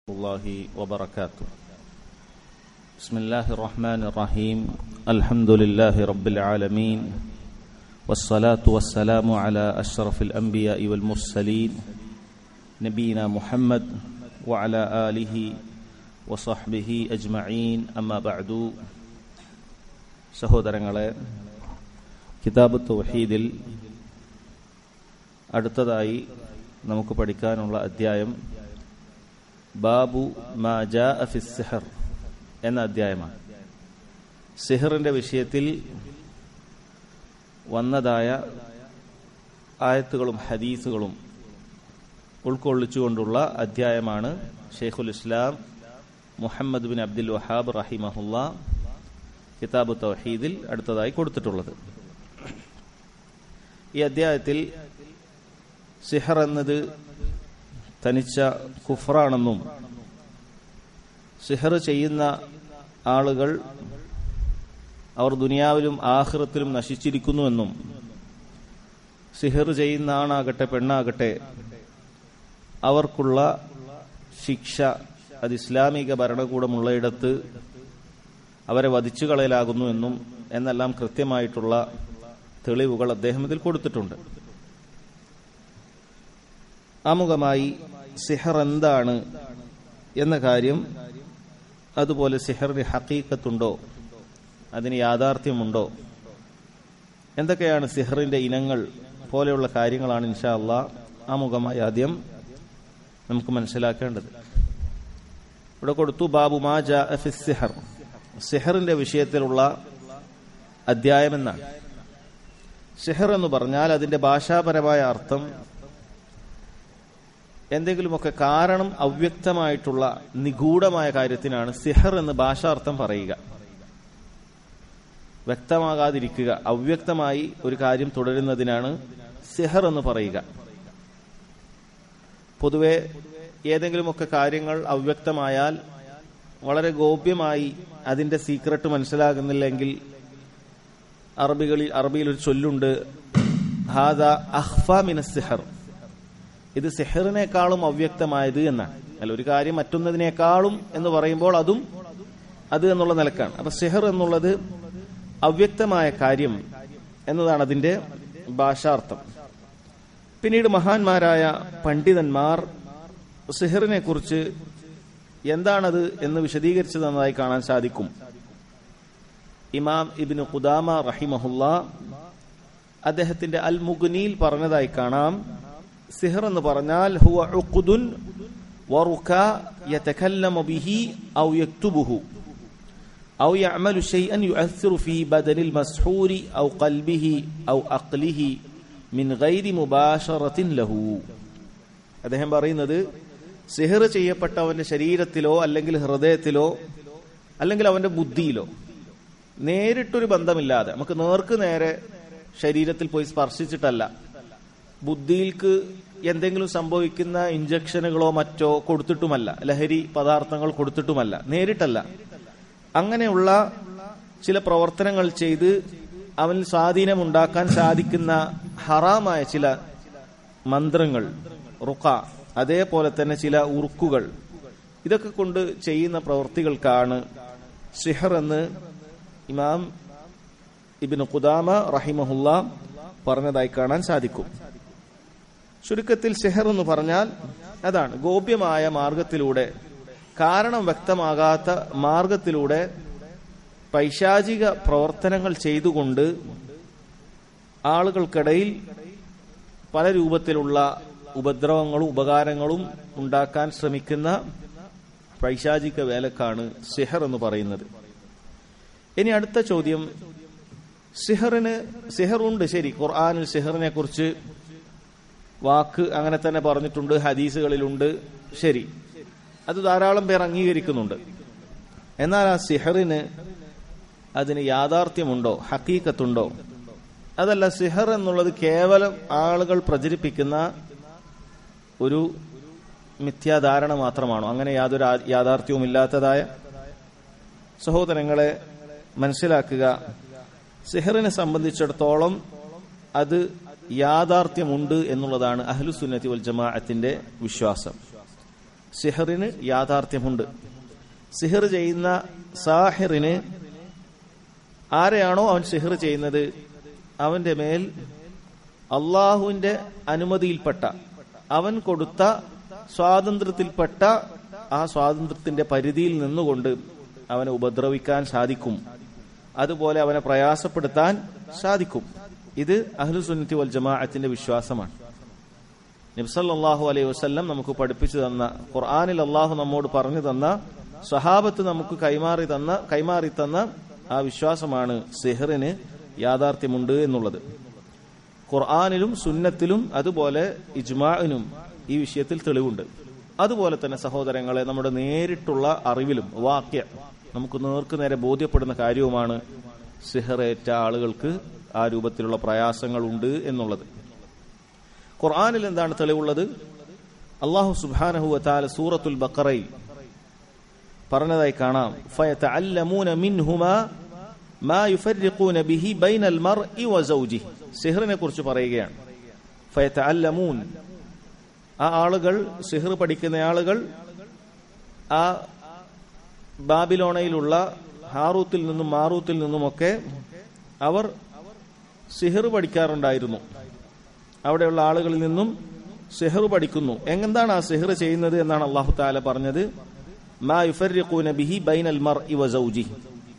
الله وبركاته بسم الله الرحمن الرحيم الحمد لله رب العالمين والصلاة والسلام على أشرف الأنبياء والمرسلين نبينا محمد وعلى آله وصحبه أجمعين أما بعد സഹോദരങ്ങളെ കിതാബ് തൗഹീദിൽ അടുത്തതായി നമുക്ക് പഠിക്കാനുള്ള അധ്യായം ബാബു മാജാ ഫി സിഹർ എന്ന അധ്യായമാണ് സിഹറിന്റെ വിഷയത്തിൽ വന്നതായ ആയത്തുകളും ഹദീസുകളും ഉൾക്കൊള്ളിച്ചുകൊണ്ടുള്ള അധ്യായമാണ് ഷെയ്ഖുൽ ഇസ്ലാം മുഹമ്മദ് ബിൻ അബ്ദുൽ വഹാബ് റഹിമഹുല്ല കിതാബ് തൗഹീദിൽ അടുത്തതായി കൊടുത്തിട്ടുള്ളത് ഈ അധ്യായത്തിൽ സിഹർ എന്നത് തനിച്ച കുഫറാണെന്നും സിഹർ ചെയ്യുന്ന ആളുകൾ അവർ ദുനിയാവിലും ആഹ്റത്തിലും നശിച്ചിരിക്കുന്നുവെന്നും സിഹർ ചെയ്യുന്ന ആണാകട്ടെ പെണ്ണാകട്ടെ അവർക്കുള്ള ശിക്ഷ അത് ഇസ്ലാമിക ഭരണകൂടമുള്ളയിടത്ത് അവരെ വധിച്ചു കളയലാകുന്നു എന്നും എന്നെല്ലാം കൃത്യമായിട്ടുള്ള തെളിവുകൾ അദ്ദേഹം ഇതിൽ കൊടുത്തിട്ടുണ്ട് ആമുഖമായി സിഹർ എന്താണ് എന്ന കാര്യം അതുപോലെ സിഹറിന് ഹക്കീക്കത്തുണ്ടോ അതിന് യാഥാർത്ഥ്യമുണ്ടോ എന്തൊക്കെയാണ് സിഹറിന്റെ ഇനങ്ങൾ പോലെയുള്ള കാര്യങ്ങളാണ് ഇൻഷാ അള്ളാ ആമുഖമായി ആദ്യം നമുക്ക് മനസ്സിലാക്കേണ്ടത് ഇവിടെ കൊടുത്തു ബാബു മാജ സിഹർ സിഹറിന്റെ വിഷയത്തിലുള്ള അധ്യായം എന്നാണ് സിഹർ എന്ന് പറഞ്ഞാൽ അതിന്റെ ഭാഷാപരമായ അർത്ഥം എന്തെങ്കിലുമൊക്കെ കാരണം അവ്യക്തമായിട്ടുള്ള നിഗൂഢമായ കാര്യത്തിനാണ് സിഹർ എന്ന് ഭാഷാർത്ഥം പറയുക വ്യക്തമാകാതിരിക്കുക അവ്യക്തമായി ഒരു കാര്യം തുടരുന്നതിനാണ് സിഹർ എന്ന് പറയുക പൊതുവെ ഏതെങ്കിലുമൊക്കെ കാര്യങ്ങൾ അവ്യക്തമായാൽ വളരെ ഗോപ്യമായി അതിന്റെ സീക്രട്ട് മനസ്സിലാകുന്നില്ലെങ്കിൽ അറബികളിൽ അറബിയിൽ ഒരു ചൊല്ലുണ്ട് ഹാദ അഹ്ഫ മിന സിഹർ ഇത് സിഹറിനേക്കാളും അവ്യക്തമായത് എന്നാണ് അല്ല ഒരു കാര്യം മറ്റൊന്നതിനേക്കാളും എന്ന് പറയുമ്പോൾ അതും അത് എന്നുള്ള നിലക്കാണ് അപ്പൊ സിഹർ എന്നുള്ളത് അവ്യക്തമായ കാര്യം എന്നതാണ് അതിന്റെ ഭാഷാർത്ഥം പിന്നീട് മഹാന്മാരായ പണ്ഡിതന്മാർ സിഹറിനെ കുറിച്ച് എന്താണത് എന്ന് വിശദീകരിച്ചു തന്നതായി കാണാൻ സാധിക്കും ഇമാം ഇബിന് ഖുദാമ റഹിമഹുല്ല അദ്ദേഹത്തിന്റെ അൽ മുഗ്നിയിൽ പറഞ്ഞതായി കാണാം സിഹർ എന്ന് പറഞ്ഞാൽ ഹുവ ഉഖുദുൻ വറുക യതകല്ലമു ബിഹി ഔ യക്തുബുഹു ഔ യഅമലു ഷൈഅൻ യുഅസ്സിറു ഫീ ബദനിൽ മസ്ഹൂരി ഔ ഖൽബിഹി ഔ അഖ്ലിഹി മിൻ ഗൈരി മുബാശറത്തിൻ ലഹു അദ്ദേഹം പറയുന്നത് സിഹർ ചെയ്യപ്പെട്ടവന്റെ ശരീരത്തിലോ അല്ലെങ്കിൽ ഹൃദയത്തിലോ അല്ലെങ്കിൽ അവന്റെ ബുദ്ധിയിലോ നേരിട്ടൊരു ബന്ധമില്ലാതെ നമുക്ക് നേർക്ക് നേരെ ശരീരത്തിൽ പോയി സ്പർശിച്ചിട്ടല്ല ബുദ്ധിയിൽക്ക് എന്തെങ്കിലും സംഭവിക്കുന്ന ഇഞ്ചക്ഷനുകളോ മറ്റോ കൊടുത്തിട്ടുമല്ല ലഹരി പദാർത്ഥങ്ങൾ കൊടുത്തിട്ടുമല്ല നേരിട്ടല്ല അങ്ങനെയുള്ള ചില പ്രവർത്തനങ്ങൾ ചെയ്ത് അവനിൽ സ്വാധീനമുണ്ടാക്കാൻ സാധിക്കുന്ന ഹറാമായ ചില മന്ത്രങ്ങൾ റുക്ക അതേപോലെ തന്നെ ചില ഉറുക്കുകൾ ഇതൊക്കെ കൊണ്ട് ചെയ്യുന്ന പ്രവൃത്തികൾക്കാണ് സിഹർ എന്ന് ഇമാം ഇബിന് ഖുദാമ റഹിമഹുല്ല പറഞ്ഞതായി കാണാൻ സാധിക്കും ചുരുക്കത്തിൽ സെഹർ എന്ന് പറഞ്ഞാൽ അതാണ് ഗോപ്യമായ മാർഗത്തിലൂടെ കാരണം വ്യക്തമാകാത്ത മാർഗത്തിലൂടെ പൈശാചിക പ്രവർത്തനങ്ങൾ ചെയ്തുകൊണ്ട് ആളുകൾക്കിടയിൽ പല രൂപത്തിലുള്ള ഉപദ്രവങ്ങളും ഉപകാരങ്ങളും ഉണ്ടാക്കാൻ ശ്രമിക്കുന്ന പൈശാചിക വേലക്കാണ് സിഹർ എന്ന് പറയുന്നത് ഇനി അടുത്ത ചോദ്യം സിഹറിന് സിഹറുണ്ട് ശരി ഖുർആാനിൽ സിഹറിനെ കുറിച്ച് വാക്ക് അങ്ങനെ തന്നെ പറഞ്ഞിട്ടുണ്ട് ഹദീസുകളിലുണ്ട് ശരി അത് ധാരാളം പേർ അംഗീകരിക്കുന്നുണ്ട് എന്നാൽ ആ സിഹറിന് അതിന് യാഥാർത്ഥ്യമുണ്ടോ ഹക്കീക്കത്തുണ്ടോ അതല്ല സിഹർ എന്നുള്ളത് കേവലം ആളുകൾ പ്രചരിപ്പിക്കുന്ന ഒരു മിഥ്യാധാരണ മാത്രമാണോ അങ്ങനെ യാതൊരു യാഥാർത്ഥ്യവും ഇല്ലാത്തതായ സഹോദരങ്ങളെ മനസ്സിലാക്കുക സിഹറിനെ സംബന്ധിച്ചിടത്തോളം അത് യാഥാർത്ഥ്യമുണ്ട് എന്നുള്ളതാണ് അഹ്ലുസുന്നത്തി വൽ ജമാഅത്തിന്റെ വിശ്വാസം സിഹറിന് യാഥാർത്ഥ്യമുണ്ട് സിഹർ ചെയ്യുന്ന സാഹിറിന് ആരെയാണോ അവൻ സിഹർ ചെയ്യുന്നത് അവന്റെ മേൽ അള്ളാഹുവിന്റെ അനുമതിയിൽപ്പെട്ട അവൻ കൊടുത്ത സ്വാതന്ത്ര്യത്തിൽപ്പെട്ട ആ സ്വാതന്ത്ര്യത്തിന്റെ പരിധിയിൽ നിന്നുകൊണ്ട് അവനെ ഉപദ്രവിക്കാൻ സാധിക്കും അതുപോലെ അവനെ പ്രയാസപ്പെടുത്താൻ സാധിക്കും ഇത് അഹ്ലുസുന്നത്തി വൽ ജമാഅത്തിന്റെ വിശ്വാസമാണ് നബ്സല്ലാഹു അലൈഹി വസ്ല്ലം നമുക്ക് പഠിപ്പിച്ചു തന്ന ഖുർആാനിൽ അള്ളാഹു നമ്മോട് പറഞ്ഞു തന്ന സഹാബത്ത് നമുക്ക് കൈമാറി തന്ന കൈമാറി തന്ന ആ വിശ്വാസമാണ് സിഹറിന് യാഥാർത്ഥ്യമുണ്ട് എന്നുള്ളത് ഖുർആാനിലും സുന്നത്തിലും അതുപോലെ ഇജ്മാഇനും ഈ വിഷയത്തിൽ തെളിവുണ്ട് അതുപോലെ തന്നെ സഹോദരങ്ങളെ നമ്മുടെ നേരിട്ടുള്ള അറിവിലും വാക്യ നമുക്ക് നേർക്ക് നേരെ ബോധ്യപ്പെടുന്ന കാര്യവുമാണ് സിഹറേറ്റ ആളുകൾക്ക് ആ രൂപത്തിലുള്ള പ്രയാസങ്ങളുണ്ട് എന്നുള്ളത് ഖുർആാനിൽ എന്താണ് തെളിവുള്ളത് അള്ളാഹു സുബാനഹു താല സൂറത്തുൽ ബക്കറയിൽ പറഞ്ഞതായി കാണാം ഫയതഅല്ലമൂന മിൻഹുമാ മാ യുഫർരിഖൂന ബിഹി ബൈനൽ മർഇ വസൗജിഹി സിഹറിനെ കുറിച്ച് പറയുകയാണ് ഫയതഅല്ലമൂൻ ആ ആളുകൾ സിഹർ പഠിക്കുന്ന ആളുകൾ ആ ബാബിലോണയിലുള്ള ഹാറൂത്തിൽ നിന്നും മാറൂത്തിൽ നിന്നുമൊക്കെ അവർ സിഹർ പഠിക്കാറുണ്ടായിരുന്നു അവിടെയുള്ള ആളുകളിൽ നിന്നും സിഹർ പഠിക്കുന്നു എന്താണ് ആ സിഹർ ചെയ്യുന്നത് എന്നാണ് അള്ളാഹു താല പറഞ്ഞത് മാ യുഫർരിഖൂന ബിഹി ബൈനൽ മർഇ വസൗജിഹി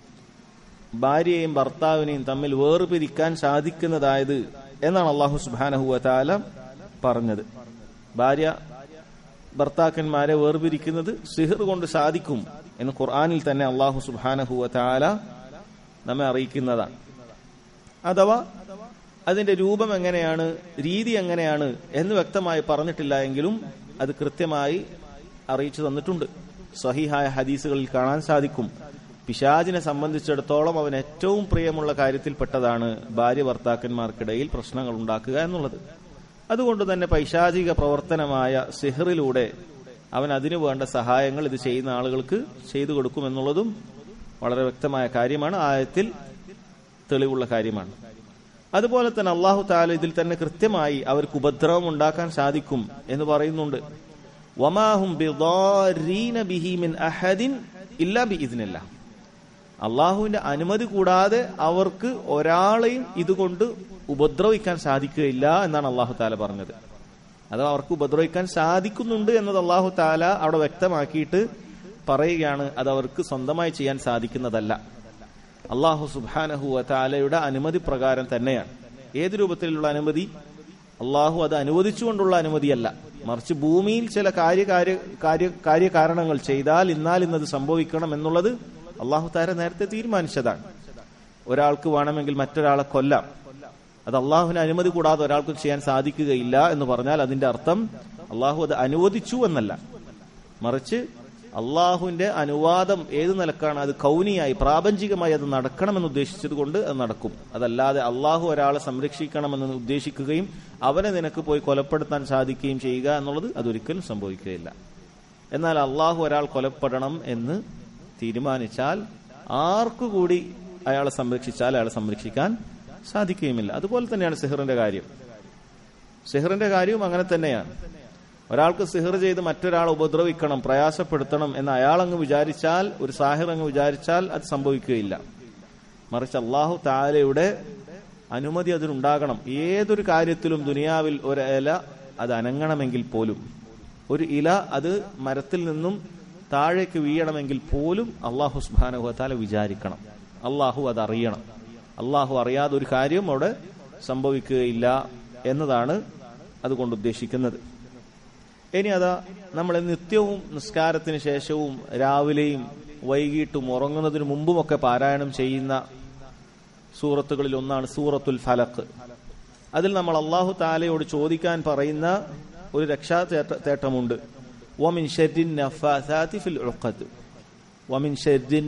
ഭാര്യയെയും ഭർത്താവിനെയും തമ്മിൽ വേർപിരിക്കാൻ സാധിക്കുന്നതായത് എന്നാണ് അള്ളാഹു സുബാനഹുവ താല പറഞ്ഞത് ഭാര്യ ഭർത്താക്കന്മാരെ വേർപിരിക്കുന്നത് സിഹർ കൊണ്ട് സാധിക്കും എന്ന് ഖുർആാനിൽ തന്നെ അള്ളാഹു സുബാനഹുവ താല നമ്മെ അറിയിക്കുന്നതാണ് അഥവാ അതിന്റെ രൂപം എങ്ങനെയാണ് രീതി എങ്ങനെയാണ് എന്ന് വ്യക്തമായി പറഞ്ഞിട്ടില്ല എങ്കിലും അത് കൃത്യമായി അറിയിച്ചു തന്നിട്ടുണ്ട് സഹിഹായ ഹദീസുകളിൽ കാണാൻ സാധിക്കും പിശാജിനെ സംബന്ധിച്ചിടത്തോളം അവൻ ഏറ്റവും പ്രിയമുള്ള കാര്യത്തിൽപ്പെട്ടതാണ് ഭാര്യ ഭർത്താക്കന്മാർക്കിടയിൽ പ്രശ്നങ്ങൾ ഉണ്ടാക്കുക എന്നുള്ളത് അതുകൊണ്ട് തന്നെ പൈശാചിക പ്രവർത്തനമായ സിഹറിലൂടെ അവൻ അതിനു വേണ്ട സഹായങ്ങൾ ഇത് ചെയ്യുന്ന ആളുകൾക്ക് ചെയ്തു കൊടുക്കുമെന്നുള്ളതും വളരെ വ്യക്തമായ കാര്യമാണ് ആയത്തിൽ തെളിവുള്ള കാര്യമാണ് അതുപോലെ തന്നെ അള്ളാഹു താല ഇതിൽ തന്നെ കൃത്യമായി അവർക്ക് ഉപദ്രവം ഉണ്ടാക്കാൻ സാധിക്കും എന്ന് പറയുന്നുണ്ട് വമാഹും ബിഹി മിൻ അഹദിൻ ഇല്ലാ ബി ഇതിനല്ല അള്ളാഹുവിന്റെ അനുമതി കൂടാതെ അവർക്ക് ഒരാളെയും ഇതുകൊണ്ട് ഉപദ്രവിക്കാൻ സാധിക്കുകയില്ല എന്നാണ് അള്ളാഹു താല പറഞ്ഞത് അത് അവർക്ക് ഉപദ്രവിക്കാൻ സാധിക്കുന്നുണ്ട് എന്നത് അള്ളാഹു താല അവിടെ വ്യക്തമാക്കിയിട്ട് പറയുകയാണ് അത് അവർക്ക് സ്വന്തമായി ചെയ്യാൻ സാധിക്കുന്നതല്ല അള്ളാഹു സുബാനഹു താലയുടെ അനുമതി പ്രകാരം തന്നെയാണ് ഏത് രൂപത്തിലുള്ള അനുമതി അള്ളാഹു അത് അനുവദിച്ചുകൊണ്ടുള്ള അനുമതിയല്ല മറിച്ച് ഭൂമിയിൽ ചില കാര്യകാര്യ കാര്യ കാര്യകാരണങ്ങൾ ചെയ്താൽ ഇന്നാൽ ഇന്നത് സംഭവിക്കണം എന്നുള്ളത് അള്ളാഹു താര നേരത്തെ തീരുമാനിച്ചതാണ് ഒരാൾക്ക് വേണമെങ്കിൽ മറ്റൊരാളെ കൊല്ലാം അത് അള്ളാഹുവിന് അനുമതി കൂടാതെ ഒരാൾക്ക് ചെയ്യാൻ സാധിക്കുകയില്ല എന്ന് പറഞ്ഞാൽ അതിന്റെ അർത്ഥം അള്ളാഹു അത് അനുവദിച്ചു എന്നല്ല മറിച്ച് അള്ളാഹുവിന്റെ അനുവാദം ഏത് നിലക്കാണ് അത് കൗനിയായി പ്രാപഞ്ചികമായി അത് നടക്കണമെന്ന് ഉദ്ദേശിച്ചത് കൊണ്ട് അത് നടക്കും അതല്ലാതെ അള്ളാഹു ഒരാളെ സംരക്ഷിക്കണമെന്ന് ഉദ്ദേശിക്കുകയും അവനെ നിനക്ക് പോയി കൊലപ്പെടുത്താൻ സാധിക്കുകയും ചെയ്യുക എന്നുള്ളത് അതൊരിക്കലും സംഭവിക്കുകയില്ല എന്നാൽ അള്ളാഹു ഒരാൾ കൊലപ്പെടണം എന്ന് തീരുമാനിച്ചാൽ ആർക്കു കൂടി അയാളെ സംരക്ഷിച്ചാൽ അയാളെ സംരക്ഷിക്കാൻ സാധിക്കുകയുമില്ല അതുപോലെ തന്നെയാണ് സിഹറിന്റെ കാര്യം സിഹറിന്റെ കാര്യവും അങ്ങനെ തന്നെയാണ് ഒരാൾക്ക് സിഹർ ചെയ്ത് മറ്റൊരാളെ ഉപദ്രവിക്കണം പ്രയാസപ്പെടുത്തണം എന്ന് അയാൾ അങ്ങ് വിചാരിച്ചാൽ ഒരു സാഹിർ അങ്ങ് വിചാരിച്ചാൽ അത് സംഭവിക്കുകയില്ല മറിച്ച് അള്ളാഹു താലയുടെ അനുമതി അതിനുണ്ടാകണം ഏതൊരു കാര്യത്തിലും ദുനിയാവിൽ ഒരു ഇല അത് അനങ്ങണമെങ്കിൽ പോലും ഒരു ഇല അത് മരത്തിൽ നിന്നും താഴേക്ക് വീഴണമെങ്കിൽ പോലും അള്ളാഹു സുബാനഹു താല വിചാരിക്കണം അള്ളാഹു അത് അറിയണം അള്ളാഹു അറിയാതെ ഒരു കാര്യം അവിടെ സംഭവിക്കുകയില്ല എന്നതാണ് അതുകൊണ്ട് ഉദ്ദേശിക്കുന്നത് ഇനി അതാ നമ്മൾ നിത്യവും നിസ്കാരത്തിന് ശേഷവും രാവിലെയും വൈകിട്ടും ഉറങ്ങുന്നതിന് മുമ്പുമൊക്കെ പാരായണം ചെയ്യുന്ന സൂറത്തുകളിൽ ഒന്നാണ് സൂറത്തുൽ ഫലക്ക് അതിൽ നമ്മൾ അള്ളാഹു താലയോട് ചോദിക്കാൻ പറയുന്ന ഒരു രക്ഷാ തേട്ടമുണ്ട് വമിൻ ഷെരിൻ ഫിൽ ഉഖദ് വമിൻ ഷെരിൻ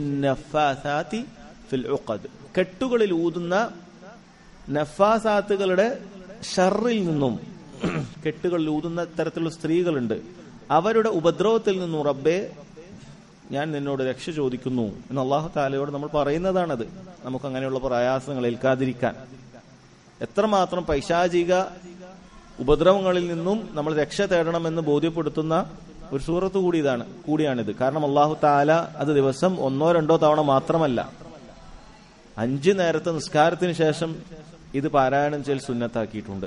ഫിൽ ഉഖദ് കെട്ടുകളിൽ ഊതുന്ന നഫാസാത്തുകളുടെ ഷറിൽ നിന്നും കെട്ടുകളിൽ ഊതുന്ന തരത്തിലുള്ള സ്ത്രീകളുണ്ട് അവരുടെ ഉപദ്രവത്തിൽ നിന്നും റബ്ബെ ഞാൻ നിന്നോട് രക്ഷ ചോദിക്കുന്നു എന്ന് അള്ളാഹു താലയോട് നമ്മൾ പറയുന്നതാണത് നമുക്ക് അങ്ങനെയുള്ള പ്രയാസങ്ങൾ ഏൽക്കാതിരിക്കാൻ എത്രമാത്രം പൈശാചിക ഉപദ്രവങ്ങളിൽ നിന്നും നമ്മൾ രക്ഷ തേടണമെന്ന് ബോധ്യപ്പെടുത്തുന്ന ഒരു സൂറത്ത് കൂടി ഇതാണ് കൂടിയാണിത് കാരണം അള്ളാഹു താല അത് ദിവസം ഒന്നോ രണ്ടോ തവണ മാത്രമല്ല അഞ്ച് നേരത്തെ നിസ്കാരത്തിന് ശേഷം ഇത് പാരായണം ചെയ്യൽ സുന്നത്താക്കിയിട്ടുണ്ട്